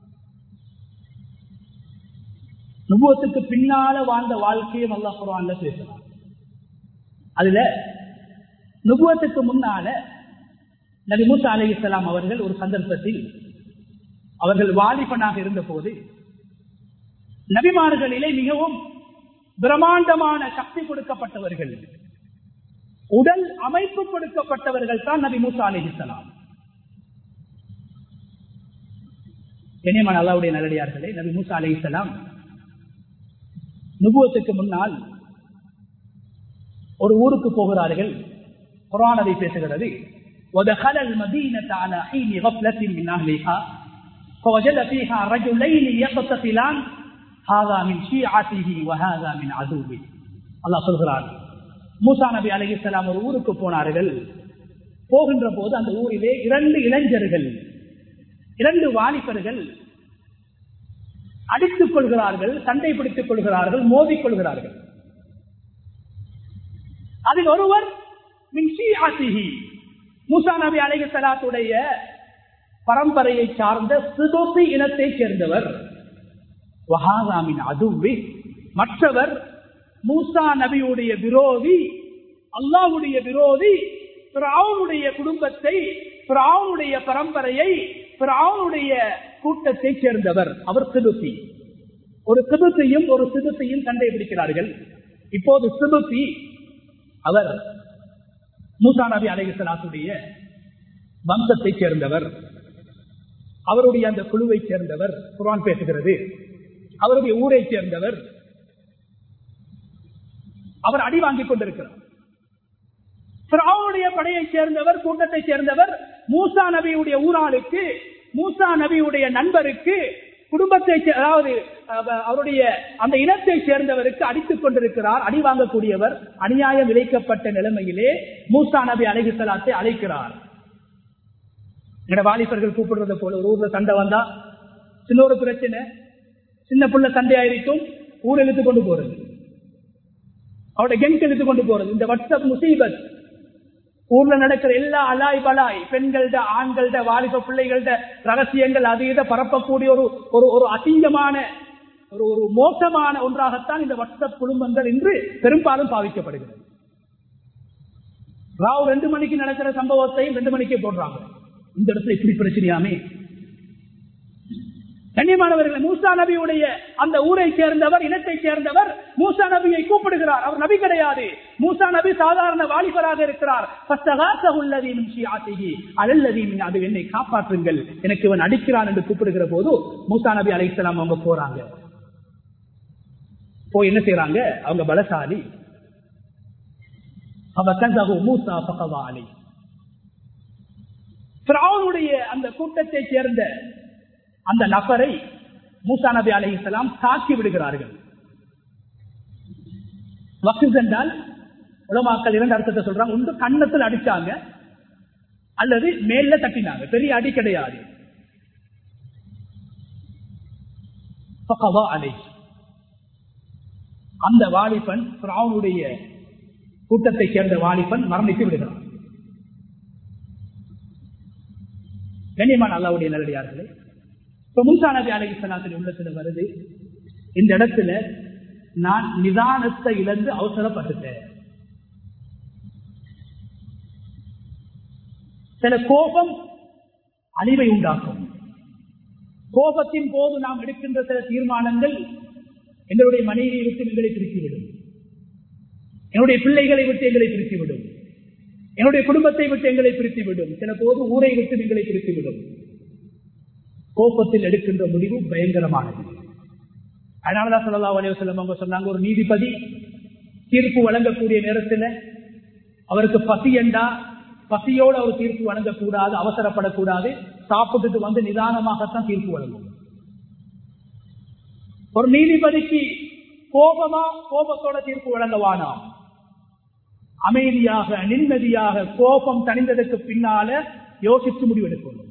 நுபுவத்துக்கு பின்னால வாழ்ந்த வாழ்க்கையும் அல்லாஹ் குருவாங்க பேசுறான் அதுல நுபுவத்துக்கு முன்னால நபி மூசா அலிஹிசலாம் அவர்கள் ஒரு சந்தர்ப்பத்தில் அவர்கள் வாலிபனாக இருந்த போது நபிமார்களிலே மிகவும் பிரம்மாண்டமான சக்தி கொடுக்கப்பட்டவர்கள் உடல் அமைப்பு கொடுக்கப்பட்டவர்கள் தான் நபி மூசா அலிஹிசலாம் கனியமான அல்லாவுடைய நல்லடியார்களே நபி மூசா அலிஹிசலாம் நுபுவத்துக்கு முன்னால் ஒரு ஊருக்கு போகிறார்கள் குரானதை பேசுகிறது ودخل المدينة على حين غفلة من أهلها فوجد فيها رجلين يقتتلان هذا من شيعته وهذا من عدوه الله சொல்கிறார் மூசா நபி அலிசலாம் ஒரு ஊருக்கு போனார்கள் போகின்ற போது அந்த ஊரிலே இரண்டு இளைஞர்கள் இரண்டு வாலிபர்கள் அடித்துக் கொள்கிறார்கள் சண்டை பிடித்துக் கொள்கிறார்கள் மோதிக் கொள்கிறார்கள் அதில் ஒருவர் மூசா நபி அலிசலாத்துடைய பரம்பரையை சார்ந்த சிதோசி இனத்தை சேர்ந்தவர் வஹாதாமின் அதுவே மற்றவர் மூசா நபியுடைய விரோதி அல்லாவுடைய விரோதி பிராவுடைய குடும்பத்தை பிராவுடைய பரம்பரையை பிராவுடைய கூட்டத்தை சேர்ந்தவர் அவர் சிதுசி ஒரு சிதுத்தையும் ஒரு சிதுத்தையும் சண்டை பிடிக்கிறார்கள் இப்போது சிதுசி அவர் மூசா நபி அலைஹிஸ்லாத்துடைய வம்சத்தை சேர்ந்தவர் அவருடைய அந்த குழுவை சேர்ந்தவர் குரான் பேசுகிறது அவருடைய ஊரை சேர்ந்தவர் அவர் அடி வாங்கிக் கொண்டிருக்கிறார் பிராவுடைய படையை சேர்ந்தவர் கூட்டத்தை சேர்ந்தவர் மூசா நபியுடைய ஊராளுக்கு மூசா நபியுடைய நண்பருக்கு குடும்பத்தை அதாவது அவருடைய அந்த இனத்தை சேர்ந்தவருக்கு அடித்துக் கொண்டிருக்கிறார் அடி வாங்கக்கூடியவர் அநியாயம் விளைக்கப்பட்ட நிலைமையிலே மூசா நபி அலைகுசலாத்தை அழைக்கிறார் எங்க வாலிபர்கள் கூப்பிடுறது போல ஒரு ஊர்ல சண்டை வந்தா சின்ன ஒரு பிரச்சனை சின்ன புள்ள சண்டையாயிருக்கும் ஊர் இழுத்து கொண்டு போறது அவருடைய கெங்க் இழுத்து கொண்டு போறது இந்த வாட்ஸ்அப் முசீபத் ஊர்ல நடக்கிற எல்லா அலாய் பலாய் பெண்கள்ட ஆண்கள்ட வாலிப பிள்ளைகள்ட ரகசியங்கள் அது இதை பரப்பக்கூடிய ஒரு ஒரு ஒரு அசிங்கமான ஒரு ஒரு மோசமான ஒன்றாகத்தான் இந்த வாட்ஸ்அப் குடும்பங்கள் இன்று பெரும்பாலும் பாவிக்கப்படுகிறது ராவ் ரெண்டு மணிக்கு நடக்கிற சம்பவத்தையும் ரெண்டு மணிக்கே போடுறாங்க இந்த இடத்துல இப்படி பிரச்சனையாமே கண்ணியமானவர்கள் மூசா நபியுடைய அந்த ஊரை சேர்ந்தவர் இனத்தை சேர்ந்தவர் மூசா நபியை கூப்பிடுகிறார் அவர் நபி கிடையாது மூசா நபி சாதாரண வாலிபராக இருக்கிறார் அது என்னை காப்பாற்றுங்கள் எனக்கு இவன் அடிக்கிறான் என்று கூப்பிடுகிற போது மூசா நபி அலைசலாம் அவங்க போறாங்க போய் என்ன செய்யறாங்க அவங்க பலசாலி மூசா பகவாலி அந்த கூட்டத்தை சேர்ந்த அந்த நபரை மூசா நபி அலி இஸ்லாம் தாக்கி விடுகிறார்கள் வக்கு என்றால் உலமாக்கள் இரண்டு அர்த்தத்தை சொல்றாங்க ஒன்று கண்ணத்தில் அடிச்சாங்க அல்லது மேல தட்டினாங்க பெரிய அடி கிடையாது அலை அந்த வாலிபன் பிராவுனுடைய கூட்டத்தை சேர்ந்த வாலிபன் மரணித்து விடுகிறான் கண்ணியமான அல்லாவுடைய நல்லடியார்களே இப்ப மூசா நபி அலைசலாத்தின் உள்ளத்துல வருது இந்த இடத்துல நான் நிதானத்தை இழந்து அவசரப்பட்டுட்டேன் சில கோபம் அழிவை உண்டாக்கும் கோபத்தின் போது நாம் எடுக்கின்ற சில தீர்மானங்கள் எங்களுடைய மனைவியை விட்டு எங்களை பிரித்துவிடும் என்னுடைய பிள்ளைகளை விட்டு எங்களை பிரித்துவிடும் என்னுடைய குடும்பத்தை விட்டு எங்களை பிரித்துவிடும் சில போது ஊரை விட்டு எங்களை பிரித்துவிடும் கோபத்தில் எடுக்கின்ற முடிவு பயங்கரமானது அதனாலதான் சொல்லலா வலைவசல்லம் அவங்க சொன்னாங்க ஒரு நீதிபதி தீர்ப்பு வழங்கக்கூடிய நேரத்தில் அவருக்கு பசி என்றா பசியோடு அவர் தீர்ப்பு வழங்கக்கூடாது அவசரப்படக்கூடாது சாப்பிட்டுட்டு வந்து நிதானமாகத்தான் தீர்ப்பு வழங்கும் ஒரு நீதிபதிக்கு கோபமா கோபத்தோட தீர்ப்பு வழங்கவானாம் அமைதியாக நிம்மதியாக கோபம் தணிந்ததற்கு பின்னால யோசித்து முடிவெடுக்கணும்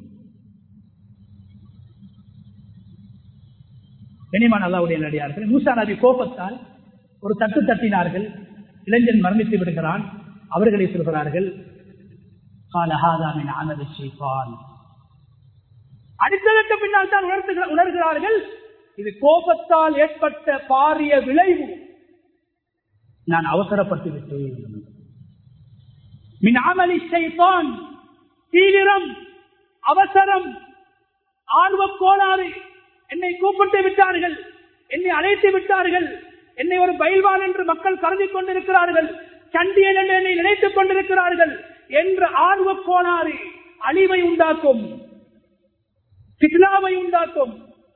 கனிமான் அல்லாவுடைய நடிகார்கள் மூசா நபி கோபத்தால் ஒரு தட்டு தட்டினார்கள் இளைஞன் மரணித்து விடுகிறான் அவர்களை சொல்கிறார்கள் அடித்ததற்கு பின்னால் தான் உணர்கிறார்கள் இது கோபத்தால் ஏற்பட்ட பாரிய விளைவு நான் அவசரப்பட்டு விட்டேன் மினாமலி செய்தான் தீவிரம் அவசரம் ஆர்வம் கோளாறு என்னை கூப்பிட்டு விட்டார்கள் என்னை அழைத்து விட்டார்கள் என்னை ஒரு பயில்வான் என்று மக்கள் கருதி கொண்டிருக்கிறார்கள் சண்டியன் என்று என்னை நினைத்துக் கொண்டிருக்கிறார்கள் என்ற ஆர்வ கோளாறு அழிவை உண்டாக்கும் சிக்னாவை உண்டாக்கும்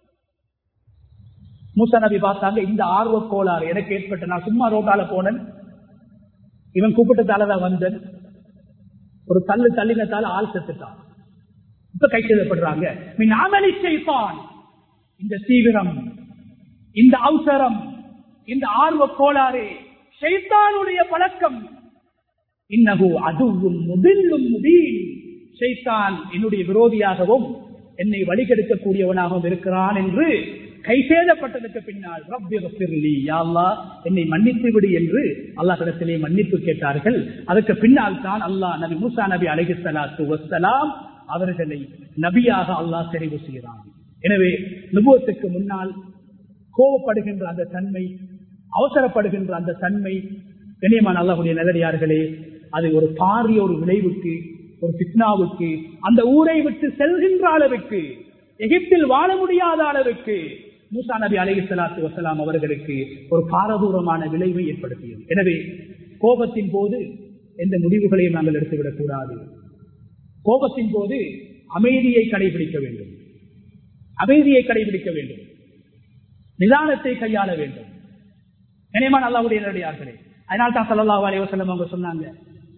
மூசா நபி பார்த்தாங்க இந்த ஆர்வ கோளாறு எனக்கு ஏற்பட்ட நான் சும்மா ரோட்டால போனேன் இவன் கூப்பிட்டதாலதான் வந்தன் ஒரு தள்ளு தள்ளினத்தால ஆள் செத்துட்டான் இப்ப கை செய்யப்படுறாங்க நாமலி செய்வான் இந்த தீவிரம் இந்த அவசரம் இந்த ஆர்வ கோளாறு ஷைத்தானுடைய பழக்கம் இன்னகு அதுவும் முதில்லும் முதீன் ஷைத்தான் என்னுடைய விரோதியாகவும் என்னை வழிகெடுக்கக்கூடியவனாகவும் இருக்கிறான் என்று கைசேதப்பட்டதற்கு பின்னால் ரப்பி ரப்பிர்லி யாழ்லா என்னை மன்னித்து விடு என்று அல்லாஹிடத்திலே மன்னிப்பு கேட்டார்கள் அதற்கு பின்னால் தான் அல்லாஹ் நபி மூசா நபி அலஹி சலாத்து வசலாம் அவர்களை நபியாக அல்லாஹ் தெரிவு செய்கிறான் எனவே நுபுவத்துக்கு முன்னால் கோபப்படுகின்ற அந்த தன்மை அவசரப்படுகின்ற அந்த தன்மை கண்ணியமான அல்லாஹுடைய நல்லடியார்களே அது ஒரு பாரிய ஒரு விளைவுக்கு ஒரு பித்னாவுக்கு அந்த ஊரை விட்டு செல்கின்ற அளவுக்கு எகிப்தில் வாழ முடியாத அளவுக்கு மூசா நபி அலி சலாத்து வசலாம் அவர்களுக்கு ஒரு பாரதூரமான விளைவை ஏற்படுத்தியது எனவே கோபத்தின் போது எந்த முடிவுகளையும் நாங்கள் எடுத்துவிடக் கூடாது கோபத்தின் போது அமைதியை கடைபிடிக்க வேண்டும் அமைதியை கடைபிடிக்க வேண்டும் நிதானத்தை கையாள வேண்டும் நினைமான் அல்லாவுடைய நேரடியார்களே அதனால் தான் சல்லா அலி வசலம் அவங்க சொன்னாங்க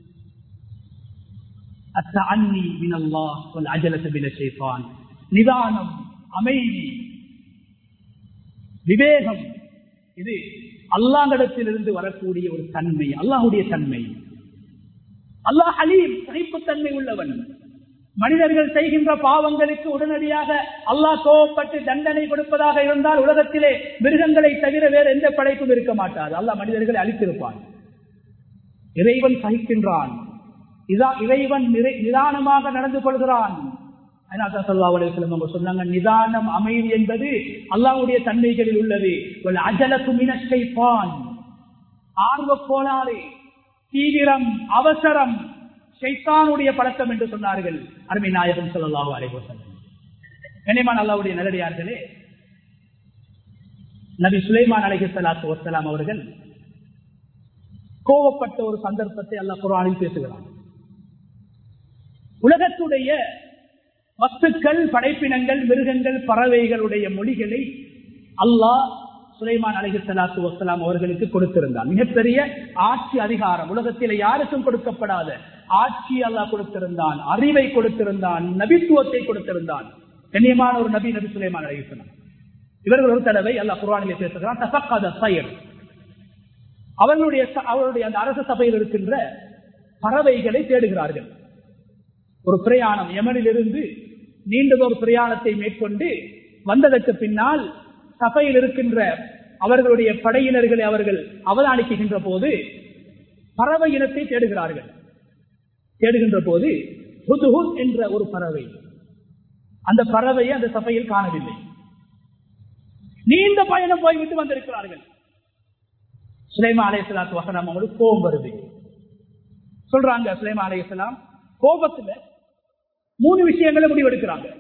நிதானம் அமைதி விவேகம் இது அல்லாங்கிடத்திலிருந்து வரக்கூடிய ஒரு தன்மை அல்லாஹுடைய தன்மை அல்லாஹ் அலீம் சகிப்புத்தன்மை உள்ளவன் மனிதர்கள் செய்கின்ற பாவங்களுக்கு உடனடியாக அல்லாஹ் கோவப்பட்டு தண்டனை கொடுப்பதாக இருந்தால் உலகத்திலே மிருகங்களை தவிர வேறு எந்த படைப்பும் இருக்க மாட்டாது அல்லாஹ் மனிதர்களை அழித்திருப்பான் இறைவன் சகிக்கின்றான் இறைவன் நிதானமாக நடந்து கொள்கிறான் சொன்னாங்க நிதானம் அமைதி என்பது அல்லாவுடைய தன்மைகளில் உள்ளது அஜலக்கும் ஆர்வ கோளாறு தீவிரம் அவசரம் ஷைத்தானுடைய பழக்கம் என்று சொன்னார்கள் அருமை நாயகம் சொல்லலாஹு அலைவசம் கனிமான் அல்லாவுடைய நல்லடியார்களே நபி சுலைமான் அலஹி சலாத்து வசலாம் அவர்கள் கோவப்பட்ட ஒரு சந்தர்ப்பத்தை அல்லாஹ் குரானில் பேசுகிறான் உலகத்துடைய வஸ்துக்கள் படைப்பினங்கள் மிருகங்கள் பறவைகளுடைய மொழிகளை அல்லாஹ் சுலைமான் அலஹி சலாத்து வசலாம் அவர்களுக்கு கொடுத்திருந்தான் மிகப்பெரிய ஆட்சி அதிகாரம் உலகத்தில் யாருக்கும் கொடுக்கப்படாத ஆட்சி அல்லாஹ் கொடுத்திருந்தான் அறிவை கொடுத்திருந்தான் நபித்துவத்தை கொடுத்திருந்தான் கண்ணியமான ஒரு நபி நபி சுலைமான் அலஹிஸ்லாம் இவர்கள் ஒரு தடவை அல்லாஹ் குர்வானிலே பேசுகிறான் தசக்காத சயர் அவர்களுடைய அவருடைய அந்த அரச சபையில் இருக்கின்ற பறவைகளை தேடுகிறார்கள் ஒரு பிரயாணம் யமனிலிருந்து நீண்டதொரு பிரயாணத்தை மேற்கொண்டு வந்ததற்கு பின்னால் சபையில் இருக்கின்ற அவர்களுடைய படையினர்களை அவர்கள் அவதானிக்கின்ற போது பறவை இனத்தை தேடுகிறார்கள் தேடுகின்ற போது ஹுதுஹுத் என்ற ஒரு பறவை அந்த பறவையை அந்த சபையில் காணவில்லை நீண்ட பயணம் போய்விட்டு வந்திருக்கிறார்கள் சுலைமா அலையலாத்து வசனம் அவங்களுக்கு கோபம் வருது சொல்றாங்க சுலைமா அலையலாம் கோபத்துல மூணு விஷயங்களை முடிவெடுக்கிறாங்க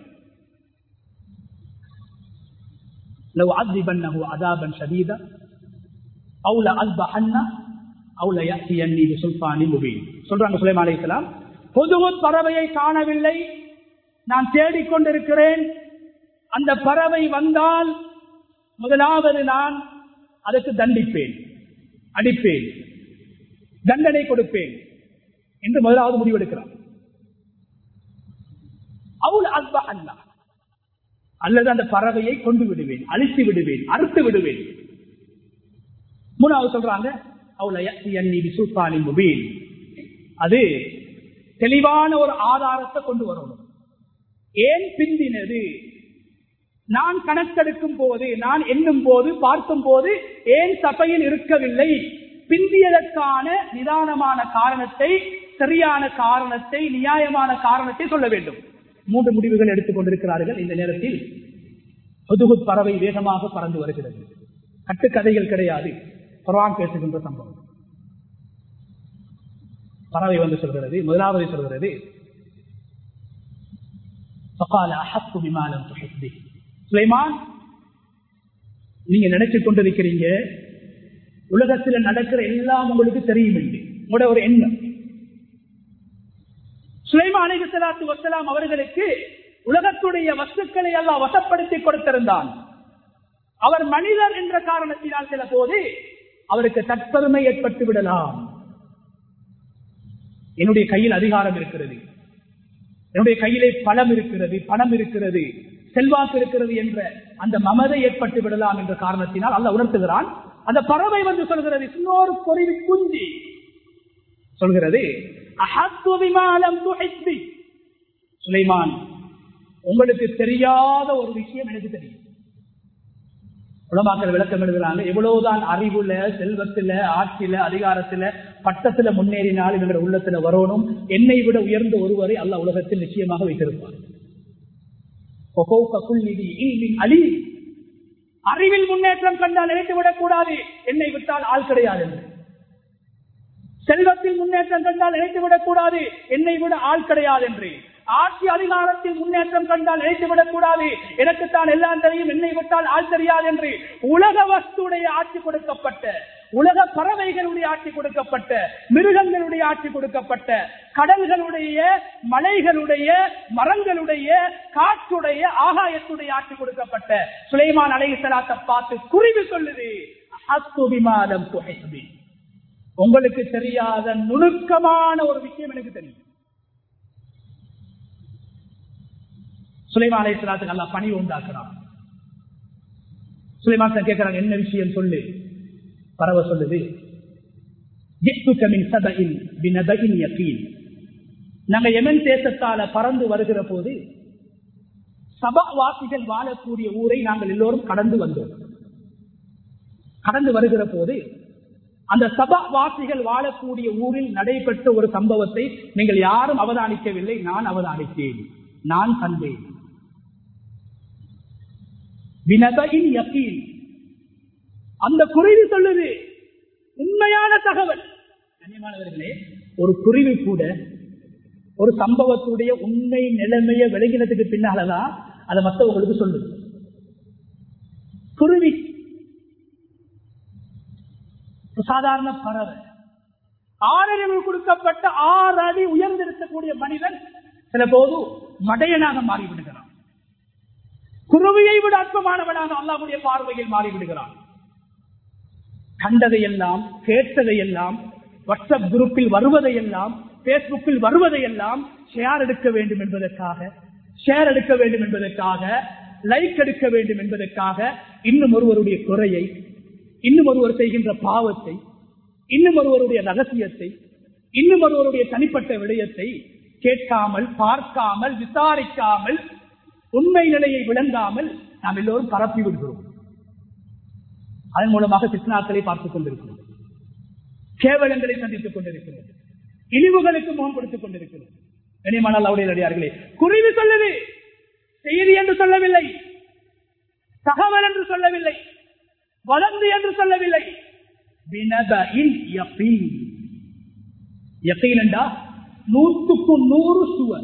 لو عذبنه عذابا شديدا او لاذبحنه او لياتيني بسلطان مبين சொல்றாங்க சுலைமான் அலைஹிஸ்ஸலாம் புதுவுத் பறவையை காணவில்லை நான் தேடிக்கொண்டிருக்கிறேன் அந்த பறவை வந்தால் முதலாவது நான் அதற்கு தண்டிப்பேன் அடிப்பேன் தண்டனை கொடுப்பேன் என்று முதலாவது முடிவெடுக்கிறான் அவுல் அல்பா அல்லா அல்லது அந்த பறவையை கொண்டு விடுவேன் அழித்து விடுவேன் அறுத்து விடுவேன் மூணாவது சொல்றாங்க சுல்தானின் முபீன் அது தெளிவான ஒரு ஆதாரத்தை கொண்டு வரணும் ஏன் பிந்தினது நான் கணக்கெடுக்கும் போது நான் எண்ணும் போது பார்க்கும் போது ஏன் சபையில் இருக்கவில்லை பிந்தியதற்கான நிதானமான காரணத்தை சரியான காரணத்தை நியாயமான காரணத்தை சொல்ல வேண்டும் மூன்று முடிவுகள் எடுத்துக் கொண்டிருக்கிறார்கள் இந்த நேரத்தில் புதுகுத் பறவை வேகமாக பறந்து வருகிறது கட்டுக்கதைகள் கிடையாது குரான் பேசுகின்ற சம்பவம் பறவை வந்து சொல்கிறது முதலாவது சொல்கிறது சுலைமான் நீங்க நினைச்சு கொண்டிருக்கிறீங்க உலகத்தில் நடக்கிற எல்லாம் உங்களுக்கு தெரியும் என்று உங்களோட ஒரு எண்ணம் சுலைமா அலிகலாத்து வசலாம் அவர்களுக்கு உலகத்துடைய வஸ்துக்களை எல்லாம் வசப்படுத்தி கொடுத்திருந்தான் அவர் மனிதர் என்ற காரணத்தினால் சில போது அவருக்கு தற்பெருமை ஏற்பட்டு விடலாம் என்னுடைய கையில் அதிகாரம் இருக்கிறது என்னுடைய கையிலே பலம் இருக்கிறது பணம் இருக்கிறது செல்வாக்கு இருக்கிறது என்ற அந்த மமதை ஏற்பட்டு விடலாம் என்ற காரணத்தினால் அல்ல உணர்த்துகிறான் அந்த பறவை வந்து சொல்கிறது இன்னொரு பொறிவு குஞ்சி சொல்கிறது சுலைமான் உங்களுக்கு தெரியாத ஒரு விஷயம் எனக்கு தெரியும் உலமாக்கள் விளக்கம் எழுதுறாங்க எவ்வளவுதான் அறிவுல செல்வத்துல ஆட்சியில அதிகாரத்துல பட்டத்துல முன்னேறினால் இவங்க உள்ளத்துல வரணும் என்னை விட உயர்ந்த ஒருவரை அல்ல உலகத்தில் நிச்சயமாக வைத்திருப்பார் அலி அறிவில் முன்னேற்றம் கண்டால் நினைத்து விடக்கூடாது என்னை விட்டால் ஆள் கிடையாது என்று செல்வத்தில் முன்னேற்றம் கண்டால் நினைத்து விடக்கூடாது என்னை விட ஆள் கிடையாது என்று ஆட்சி அதிகாரத்தில் முன்னேற்றம் கண்டால் நினைத்து விடக்கூடாது எனக்குத்தான் எல்லாம் தெரியும் என்னை விட்டால் ஆள் தெரியாது என்று உலக வஸ்துடைய ஆட்சி கொடுக்கப்பட்ட உலக பறவைகளுடைய ஆட்சி கொடுக்கப்பட்ட மிருகங்களுடைய ஆட்சி கொடுக்கப்பட்ட கடல்களுடைய மலைகளுடைய மரங்களுடைய காற்றுடைய ஆகாயத்துடைய ஆட்சி கொடுக்கப்பட்ட சுலைமான் அலைசலாத்தை பார்த்து குருவி சொல்லுது அஸ்துபிமாலம் துகைசுபி உங்களுக்கு தெரியாத நுணுக்கமான ஒரு விஷயம் எனக்கு தெரியும் சுலைமான் அலைசலாத்துக்கு நல்லா பணி உண்டாக்குறான் சுலைமான் கேட்கிறாங்க என்ன விஷயம் சொல்லு பரவ சொல்லுது நாங்க எமன் தேசத்தால பறந்து வருகிற போது சபாவாசிகள் வாழக்கூடிய ஊரை நாங்கள் எல்லோரும் கடந்து வந்தோம் கடந்து வருகிற போது அந்த சபா வாசிகள் வாழக்கூடிய ஊரில் நடைபெற்ற ஒரு சம்பவத்தை நீங்கள் யாரும் அவதானிக்கவில்லை நான் அவதானித்தேன் நான் கண்டேன் வினபையின் யக்கீன் அந்த குருவி சொல்லுது உண்மையான தகவல் கண்ணியமானவர்களே ஒரு குருவி கூட ஒரு சம்பவத்துடைய உண்மை நிலைமைய விளங்கினதுக்கு பின்னாலதான் அதை மற்றவங்களுக்கு சொல்லுது குருவி சாதாரண பறவை ஆறறிவு கொடுக்கப்பட்ட ஆறு அடி உயர்ந்திருக்கக்கூடிய மனிதன் சில போது மடையனாக மாறிவிடுகிறான் குருவியை விட அற்பமானவனாக அல்லாவுடைய பார்வையில் மாறிவிடுகிறான் கண்டதையெல்லாம் கேட்டதையெல்லாம் வாட்ஸ்அப் குரூப்பில் வருவதையெல்லாம் பேஸ்புக்கில் வருவதையெல்லாம் ஷேர் எடுக்க வேண்டும் என்பதற்காக ஷேர் எடுக்க வேண்டும் என்பதற்காக லைக் எடுக்க வேண்டும் என்பதற்காக இன்னும் ஒருவருடைய குறையை இன்னும் ஒருவர் செய்கின்ற பாவத்தை இன்னும் ஒருவருடைய ரகசியத்தை இன்னும் ஒருவருடைய தனிப்பட்ட விடயத்தை கேட்காமல் பார்க்காமல் விசாரிக்காமல் உண்மை நிலையை விளங்காமல் நாம் எல்லோரும் பரப்பி விடுகிறோம் அதன் மூலமாக சித்னாக்களை பார்த்துக் கொண்டிருக்கிறோம் கேவலங்களை சந்தித்துக் கொண்டிருக்கிறோம் இழிவுகளுக்கு முகம் கொடுத்துக் கொண்டிருக்கிறோம் கனிமணல் அவருடைய நடிகார்களே குருவி சொல்லுது செய்தி என்று சொல்லவில்லை தகவல் என்று சொல்லவில்லை வளர்ந்து என்று சொல்லவில்லை நூற்றுக்கு நூறு சுவர்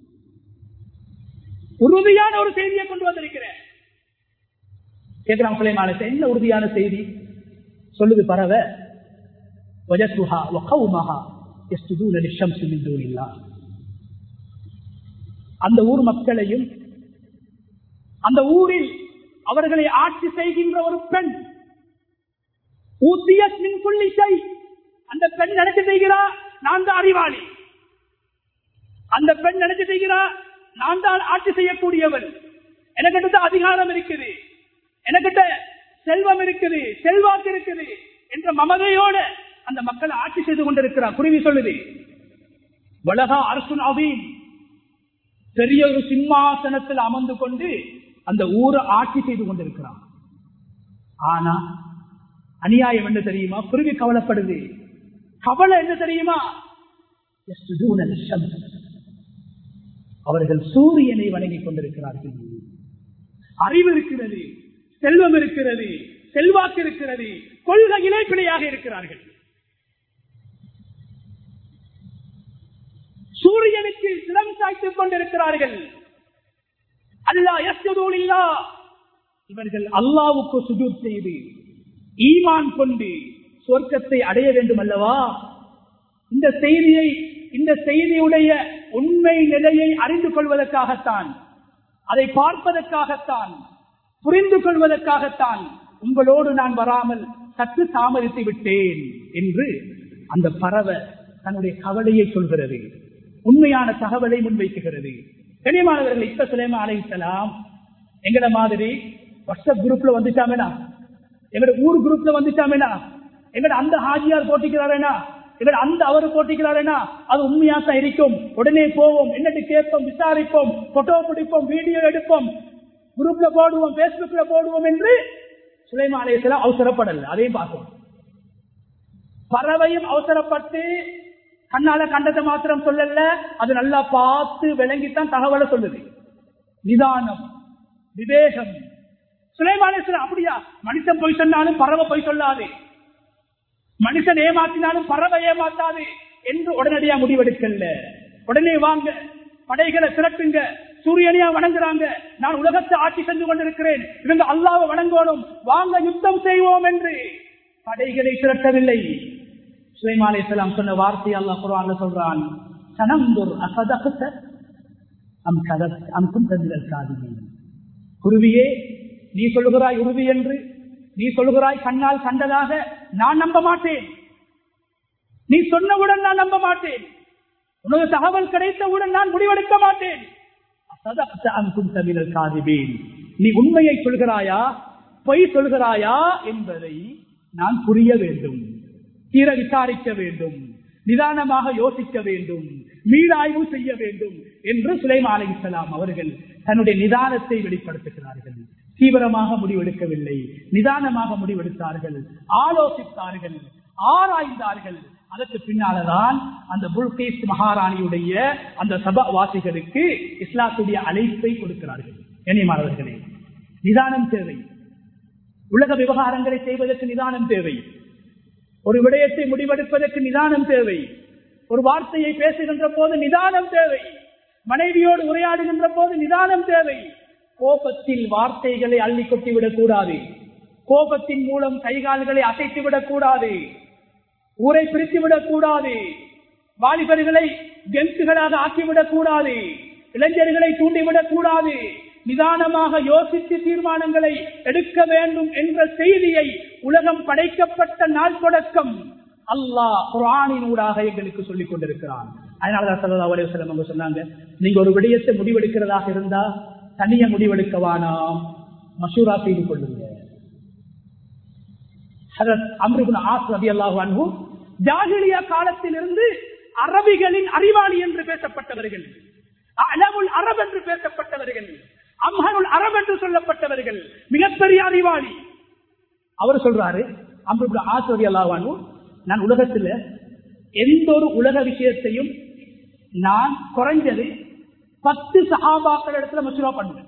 உறுதியான ஒரு செய்தியை கொண்டு வந்திருக்கிறேன் கேட்கிறான் பிள்ளைமான என்ன உறுதியான செய்தி சொல்லுது பறவ வஜத்துஹா வகவுமஹா யஸ்ஜுதூன லிஷம்ஸி மின் தூனில்லாஹ் அந்த ஊர் மக்களையும் அந்த ஊரில் அவர்களை ஆட்சி செய்கின்ற ஒரு பெண் ஊத்தியத் மின் புள்ளி செய் அந்த பெண் நினைச்சு செய்கிறா நான் தான் அறிவாளி அந்த பெண் நினைச்சு செய்கிறா நான் தான் ஆட்சி செய்யக்கூடியவன் எனக்கிட்ட அதிகாரம் இருக்குது எனக்கிட்ட செல்வம் இருக்குது செல்வாக்கு இருக்குது என்ற மமதையோட அந்த மக்களை ஆட்சி செய்து கொண்டிருக்கிறார் குருவி சொல்லுது வலகா அரசுன் அவீன் பெரிய ஒரு சிம்மாசனத்தில் அமர்ந்து கொண்டு அந்த ஊரை ஆட்சி செய்து கொண்டிருக்கிறான் ஆனா அநியாயம் என்ன தெரியுமா குருவி கவலைப்படுது கவலை என்ன தெரியுமா அவர்கள் சூரியனை வணங்கிக் கொண்டிருக்கிறார்கள் அறிவு இருக்கிறது செல்வம் இருக்கிறது செல்வாக்கு இருக்கிறது கொள்கையிலே பிழையாக இருக்கிறார்கள் சூரியனுக்கு சிரம் சாய்த்துக் கொண்டிருக்கிறார்கள் அல்லா எஸ்தூலில்லா இவர்கள் அல்லாவுக்கு சுஜூத் செய்து ஈமான் கொண்டு சொர்க்கத்தை அடைய வேண்டும் அல்லவா இந்த செய்தியை இந்த செய்தியுடைய உண்மை நிலையை அறிந்து கொள்வதற்காகத்தான் அதை பார்ப்பதற்காகத்தான் புரிந்து கொள்வதற்காகத்தான் உங்களோடு நான் வராமல் சற்று தாமதித்து விட்டேன் என்று அந்த பறவை தன்னுடைய கவலையை சொல்கிறது உண்மையான தகவலை முன்வைக்குகிறது கனியமானவர்கள் இப்ப சுலேமா அழைத்தலாம் எங்கட மாதிரி வாட்ஸ்அப் குரூப்ல வந்துட்டாமேனா எங்கட ஊர் குரூப்ல வந்துட்டாமேனா எங்கட அந்த ஹாஜியார் போட்டிக்கிறாரேனா எங்கட அந்த அவரு போட்டிக்கிறாரேனா அது உண்மையா தான் இருக்கும் உடனே போவோம் என்னட்டு கேட்போம் விசாரிப்போம் போட்டோ பிடிப்போம் வீடியோ எடுப்போம் குரூப்ல போடுவோம் பேஸ்புக்ல போடுவோம் என்று சுலைமா அலையலாம் அவசரப்படல அதையும் பார்க்கணும் பறவையும் அவசரப்பட்டு கண்ணால கண்டத்தை மாத்திரம் சொல்லல அது நல்லா பார்த்து விளங்கித்தான் தகவலை சொல்லுது நிதானம் விவேகம் சுலைமானேஸ்வரன் அப்படியா மனுஷன் போய் சொன்னாலும் பறவை போய் சொல்லாது மனுஷன் ஏமாத்தினாலும் பறவை ஏமாத்தாது என்று உடனடியா முடிவெடுக்கல உடனே வாங்க படைகளை திரட்டுங்க சூரியனையா வணங்குறாங்க நான் உலகத்தை ஆட்சி செஞ்சு கொண்டிருக்கிறேன் இவங்க அல்லாவை வணங்கணும் வாங்க யுத்தம் செய்வோம் என்று படைகளை திரட்டவில்லை சுலைமாலே சொன்ன வார்த்தை அல்லாஹ் குர்ஆன்ல சொல்றான் சனம்புர் அசதகத்த அம் கதத் அம் குந்தமிழல் சாதிமே குருவியே நீ சொல்லுகிறாய் உருவி என்று நீ சொல்லுகிறாய் கண்ணால் கண்டதாக நான் நம்ப மாட்டேன் நீ சொன்னவுடன் நான் நம்ப மாட்டேன் உனது தகவல் கிடைத்தவுடன் நான் முடிவெடுக்க மாட்டேன் அசதக்த அம் குந்தமிழல் சாதிபேன் நீ உண்மையை சொல்கிறாயா பொய் சொல்கிறாயா என்பதை நான் புரிய வேண்டும் தீர விசாரிக்க வேண்டும் நிதானமாக யோசிக்க வேண்டும் மீளாய்வு செய்ய வேண்டும் என்று சுலைமா அலி இஸ்லாம் அவர்கள் தன்னுடைய நிதானத்தை வெளிப்படுத்துகிறார்கள் தீவிரமாக முடிவெடுக்கவில்லை நிதானமாக முடிவெடுத்தார்கள் ஆலோசித்தார்கள் ஆராய்ந்தார்கள் அதற்கு பின்னால்தான் அந்த புல்கேஸ் மகாராணியுடைய அந்த சபாவாசிகளுக்கு இஸ்லாத்துடைய அழைப்பை கொடுக்கிறார்கள் கண்ணியமானவர்களே நிதானம் தேவை உலக விவகாரங்களை செய்வதற்கு நிதானம் தேவை ஒரு விடயத்தை முடிவெடுப்பதற்கு நிதானம் தேவை ஒரு வார்த்தையை பேசுகின்ற போது நிதானம் தேவை மனைவியோடு உரையாடுகின்ற போது நிதானம் தேவை கோபத்தில் வார்த்தைகளை அள்ளி கொட்டிவிடக் கூடாது கோபத்தின் மூலம் கைகால்களை அசைத்து விடக் கூடாது ஊரை பிரித்து விடக் கூடாது வாலிபர்களை கென்சுகளாக ஆக்கிவிடக் கூடாது இளைஞர்களை தூண்டிவிடக் கூடாது நிதானமாக யோசித்து தீர்மானங்களை எடுக்க வேண்டும் என்ற செய்தியை உலகம் படைக்கப்பட்ட நாள் தொடக்கம் அல்லாஹ் குரானினூடாக எங்களுக்கு சொல்லிக் கொண்டிருக்கிறான் அதனாலதான் சல்லா அலுவலம் அவங்க சொன்னாங்க நீங்க ஒரு விடயத்தை முடிவெடுக்கிறதாக இருந்தா தனிய முடிவெடுக்கவானாம் மசூரா செய்து கொள்ளுங்க ஜாகிலியா காலத்திலிருந்து அரபிகளின் அறிவாளி என்று பேசப்பட்டவர்கள் அலமுல் அரபு என்று பேசப்பட்டவர்கள் அம்ஹனுல் அரபு என்று சொல்லப்பட்டவர்கள் மிகப்பெரிய அறிவாளி அவர் சொல்றாரு அம்பு ஆசிரி அல்லாவானு நான் உலகத்துல எந்த ஒரு உலக விஷயத்தையும் நான் குறைஞ்சது பத்து சகாபாக்கள் இடத்துல மசூரா பண்ணுவேன்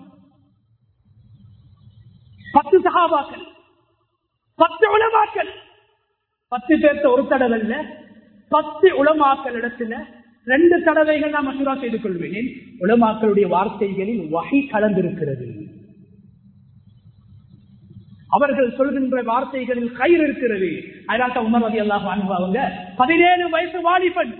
பத்து சகாபாக்கள் பத்து உலமாக்கள் பத்து பேர்த்த ஒரு தடவை இல்ல பத்து உலமாக்கள் இடத்துல ரெண்டு தடவைகள் நான் மசூரா செய்து கொள்வேன் உலமாக்களுடைய வார்த்தைகளில் வகை கலந்திருக்கிறது அவர்கள் சொல்கின்ற வார்த்தைகளில் கயிறு இருக்கிறது அதனால தான் உமர் ரவி அல்லாஹ் அவங்க பதினேழு வயசு வாலிபன்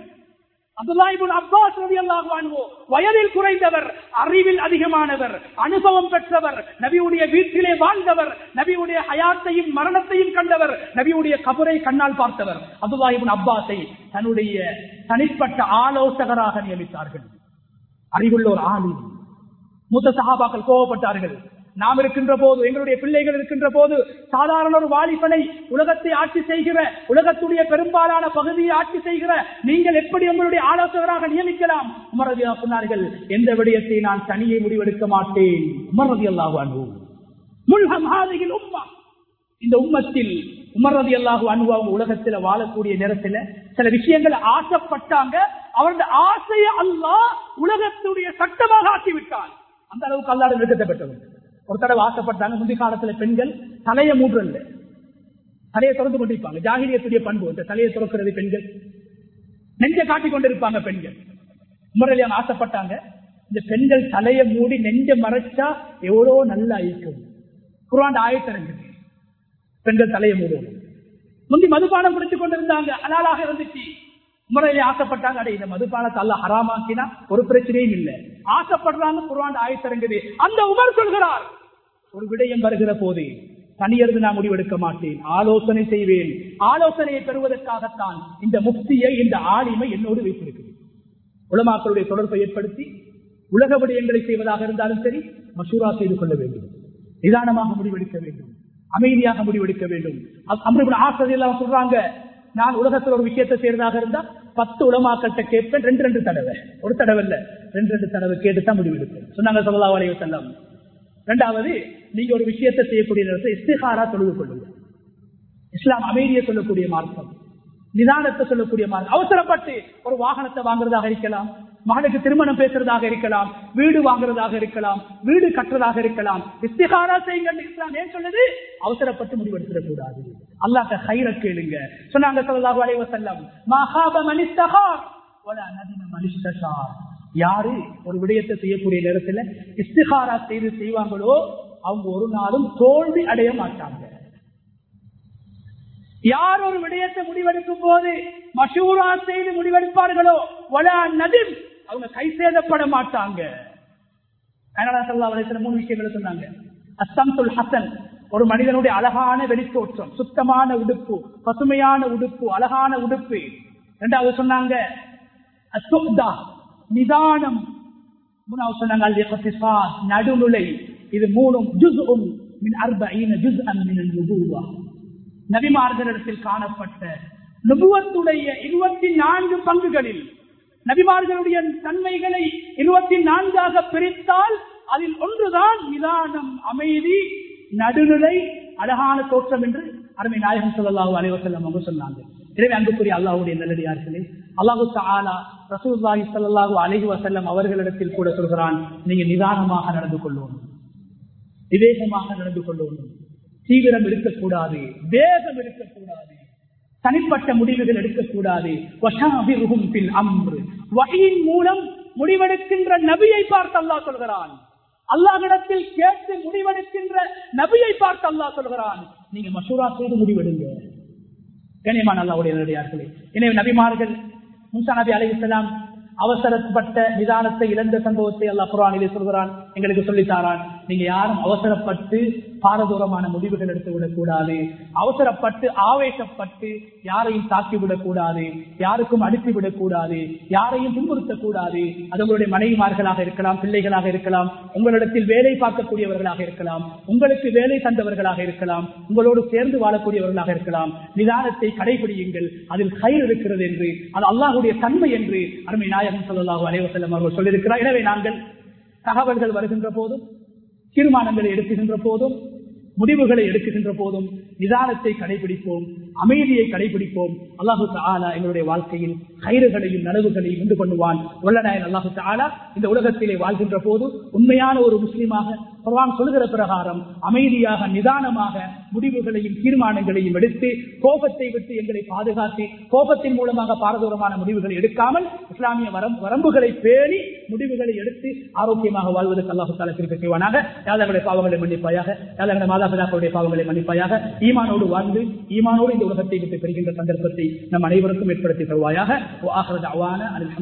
அப்பாஸ் ரவி அல்லாஹ் வயதில் குறைந்தவர் அறிவில் அதிகமானவர் அனுபவம் பெற்றவர் நபியுடைய வீட்டிலே வாழ்ந்தவர் நபியுடைய ஹயாத்தையும் மரணத்தையும் கண்டவர் நபியுடைய கபரை கண்ணால் பார்த்தவர் அப்துல்லாஹிபின் அப்பாஸை தன்னுடைய தனிப்பட்ட ஆலோசகராக நியமித்தார்கள் அறிவுள்ள ஒரு ஆளி மூத்த சகாபாக்கள் கோவப்பட்டார்கள் நாம் இருக்கின்ற போது எங்களுடைய பிள்ளைகள் இருக்கின்ற போது சாதாரண ஒரு வாலிபனை உலகத்தை ஆட்சி செய்கிற உலகத்துடைய பெரும்பாலான பகுதியை ஆட்சி செய்கிற நீங்கள் எப்படி உங்களுடைய ஆலோசகராக நியமிக்கலாம் உமரதியா சொன்னார்கள் எந்த விடயத்தை நான் தனியே முடிவெடுக்க மாட்டேன் உமரதி அல்லாஹு முல்ஹமாதிகள் உம்மா இந்த உம்மத்தில் உமரதி அல்லாஹு அன்பு அவங்க உலகத்துல வாழக்கூடிய நேரத்துல சில விஷயங்கள் ஆசைப்பட்டாங்க அவருடைய ஆசையை அல்லாஹ் உலகத்துடைய சட்டமாக ஆக்கிவிட்டான் அந்த அளவுக்கு அல்லாட நிறுத்தத்தை பெற்றவர் ஒரு தடவை ஆசைப்பட்டாங்க முந்தைய காலத்துல பெண்கள் தலையை மூடுறல்ல தலையை திறந்து கொண்டிருப்பாங்க ஜாகிரியத்துடைய பண்பு இந்த தலையை திறக்கிறது பெண்கள் நெஞ்சை காட்டிக் கொண்டிருப்பாங்க பெண்கள் முறையில ஆசைப்பட்டாங்க இந்த பெண்கள் தலையை மூடி நெஞ்ச மறைச்சா எவ்வளோ நல்லா இருக்கும் குரான் ஆயத்திறங்குது பெண்கள் தலையை மூடுவோம் முந்தி மதுபானம் குடித்துக் கொண்டிருந்தாங்க அலாலாக இருந்துச்சு முறையிலே ஆசைப்பட்டாங்க அடே இந்த மதுபானத்தை அல்ல ஹராமாக்கினா ஒரு பிரச்சனையும் இல்லை ஆசைப்படுறாங்க குரான் ஆயத்திறங்குது அந்த உமர் சொல்கிறார் ஒரு விடயம் வருகிற போது தனியருந்து நான் முடிவெடுக்க மாட்டேன் ஆலோசனை செய்வேன் ஆலோசனையை பெறுவதற்காகத்தான் இந்த முக்தியை இந்த ஆளுமை என்னோடு வைத்திருக்கிறது உலமாக்களுடைய தொடர்பை ஏற்படுத்தி உலக விடயங்களை செய்வதாக இருந்தாலும் சரி மசூரா செய்து கொள்ள வேண்டும் நிதானமாக முடிவெடுக்க வேண்டும் அமைதியாக முடிவெடுக்க வேண்டும் ஆசிரியர் சொல்றாங்க நான் உலகத்தில் ஒரு விஷயத்தை செய்யறதாக இருந்தா பத்து உலமாக்கள்கிட்ட கேட்பேன் ரெண்டு ரெண்டு தடவை ஒரு தடவை இல்ல ரெண்டு ரெண்டு தடவை கேட்டு தான் முடிவெடுப்பேன் சொன்னாங்க சொல்லா வலைய செல்லம் ரெண்டாவது நீங்க ஒரு விஷயத்தை செய்யக்கூடிய நேரத்தை இஸ்திகாரா தொழுது கொள்ளுங்க இஸ்லாம் அமைதியை சொல்லக்கூடிய மார்க்கம் நிதானத்தை சொல்லக்கூடிய மார்க்கம் அவசரப்பட்டு ஒரு வாகனத்தை வாங்குறதாக இருக்கலாம் மகனுக்கு திருமணம் பேசுறதாக இருக்கலாம் வீடு வாங்குறதாக இருக்கலாம் வீடு கட்டுறதாக இருக்கலாம் இஸ்திகாரா செய்யுங்கள் இஸ்லாம் ஏன் சொல்லுது அவசரப்பட்டு முடிவெடுத்துடக் கூடாது அல்லாட்ட ஹைர கேளுங்க சொன்னாங்க சொல்லலாக அலைவ செல்லம் மகாப மனிஸ்தகார் மனிஸ்தசார் யாரு ஒரு விடயத்தை செய்யக்கூடிய நேரத்துல இஸ்திகாரா செய்து செய்வாங்களோ அவங்க ஒரு நாளும் தோல்வி அடைய மாட்டாங்க யார் ஒரு விடயத்தை முடிவெடுக்கும் போது மஷூரா செய்து முடிவெடுப்பார்களோ வலா நதிம் அவங்க கை சேதப்பட மாட்டாங்க மூணு விஷயங்களை சொன்னாங்க அஸ்தம்துல் ஹசன் ஒரு மனிதனுடைய அழகான வெளித்தோற்றம் சுத்தமான உடுப்பு பசுமையான உடுப்பு அழகான உடுப்பு இரண்டாவது சொன்னாங்க நிதானம் மூணாவது சொன்னாங்க நடுநிலை இது மூணும் ஜுஸ் மின் அர்பீன ஜுஸ் அன் நபிமார்களிடத்தில் காணப்பட்ட நுபுவத்துடைய இருபத்தி நான்கு பங்குகளில் நபிமார்களுடைய தன்மைகளை இருபத்தி நான்காக பிரித்தால் அதில் ஒன்றுதான் நிதானம் அமைதி நடுநிலை அழகான தோற்றம் என்று அருமை நாயகம் சொல்லலாஹு அலைவசல்லம் அவங்க சொன்னாங்க எனவே அன்புக்குரிய அல்லாஹுடைய நல்லடியார்களே அல்லாஹு ஆலா ரசூல்லாஹி சல்லாஹூ அலஹி வசல்லம் அவர்களிடத்தில் கூட சொல்கிறான் நீங்க நிதானமாக நடந்து கொள்ளணும் விவேகமாக நடந்து கொள்ளணும் தீவிரம் இருக்கக்கூடாது வேகம் இருக்கக்கூடாது தனிப்பட்ட முடிவுகள் எடுக்கக்கூடாது வகையின் மூலம் முடிவெடுக்கின்ற நபியை பார்த்து அல்லா சொல்கிறான் அல்லாஹிடத்தில் கேட்டு முடிவெடுக்கின்ற நபியை பார்த்து அல்லா சொல்கிறான் நீங்க மசூரா செய்து முடிவெடுங்க கனியமான அல்லாவுடைய நேரடியார்களே எனவே நபிமார்கள் முசா நபி அலைஹிஸ்லாம் அவசரப்பட்ட நிதானத்தை இழந்த சம்பவத்தை அல்லா குரானிலே சொல்கிறான் எங்களுக்கு சொல்லித்தாரான் நீங்க யாரும் அவசரப்பட்டு பாரதூரமான முடிவுகள் எடுத்து விடக்கூடாது அவசரப்பட்டு ஆவேசப்பட்டு யாரையும் தாக்கிவிடக் கூடாது யாருக்கும் அடித்து விடக்கூடாது யாரையும் துன்புறுத்தக்கூடாது அது உங்களுடைய மனைவிமார்களாக இருக்கலாம் பிள்ளைகளாக இருக்கலாம் உங்களிடத்தில் வேலை பார்க்கக்கூடியவர்களாக இருக்கலாம் உங்களுக்கு வேலை தந்தவர்களாக இருக்கலாம் உங்களோடு சேர்ந்து வாழக்கூடியவர்களாக இருக்கலாம் நிதானத்தை கடைபிடியுங்கள் அதில் கயிறு இருக்கிறது என்று அது அல்லாஹுடைய தன்மை என்று அருமை நாயகம் சொல்லலாக அலைவசல்லம் அவர்கள் சொல்லியிருக்கிறார் எனவே நாங்கள் தகவல்கள் வருகின்ற போதும் தீர்மானங்களை எடுக்குகின்ற போதும் முடிவுகளை எடுக்குகின்ற போதும் நிதானத்தை கடைபிடிப்போம் அமைதியை கடைபிடிப்போம் அல்லாஹு ஆலா எங்களுடைய வாழ்க்கையில் கயிறுகளையும் நனவுகளையும் உண்டு பண்ணுவான் வல்லநாயன் அல்லாஹு ஆலா இந்த உலகத்திலே வாழ்கின்ற போது உண்மையான ஒரு முஸ்லீமாக குர்ஆன் சொல்லுகிற பிரகாரம் அமைதியாக நிதானமாக முடிவுகளையும் தீர்மானங்களையும் எடுத்து கோபத்தை விட்டு எங்களை பாதுகாத்து கோபத்தின் மூலமாக பாரதூரமான முடிவுகளை எடுக்காமல் இஸ்லாமிய வரம்புகளை பேணி முடிவுகளை எடுத்து ஆரோக்கியமாக வாழ்வதற்கு அல்லாஹு தாலா திருப்பி செய்வானாக யாதவர்களுடைய பாவங்களை மன்னிப்பாயாக யாதவர்களுடைய மாதாபிதாக்களுடைய பாவங்களை மன்னிப்பாயாக ஈமானோடு வாழ்ந்து ஈமானோடு இந்த உலகத்தை விட்டு பெறுகின்ற சந்தர்ப்பத்தை நம் அனைவருக்கும் ஏற்படுத்தி தருவாயாக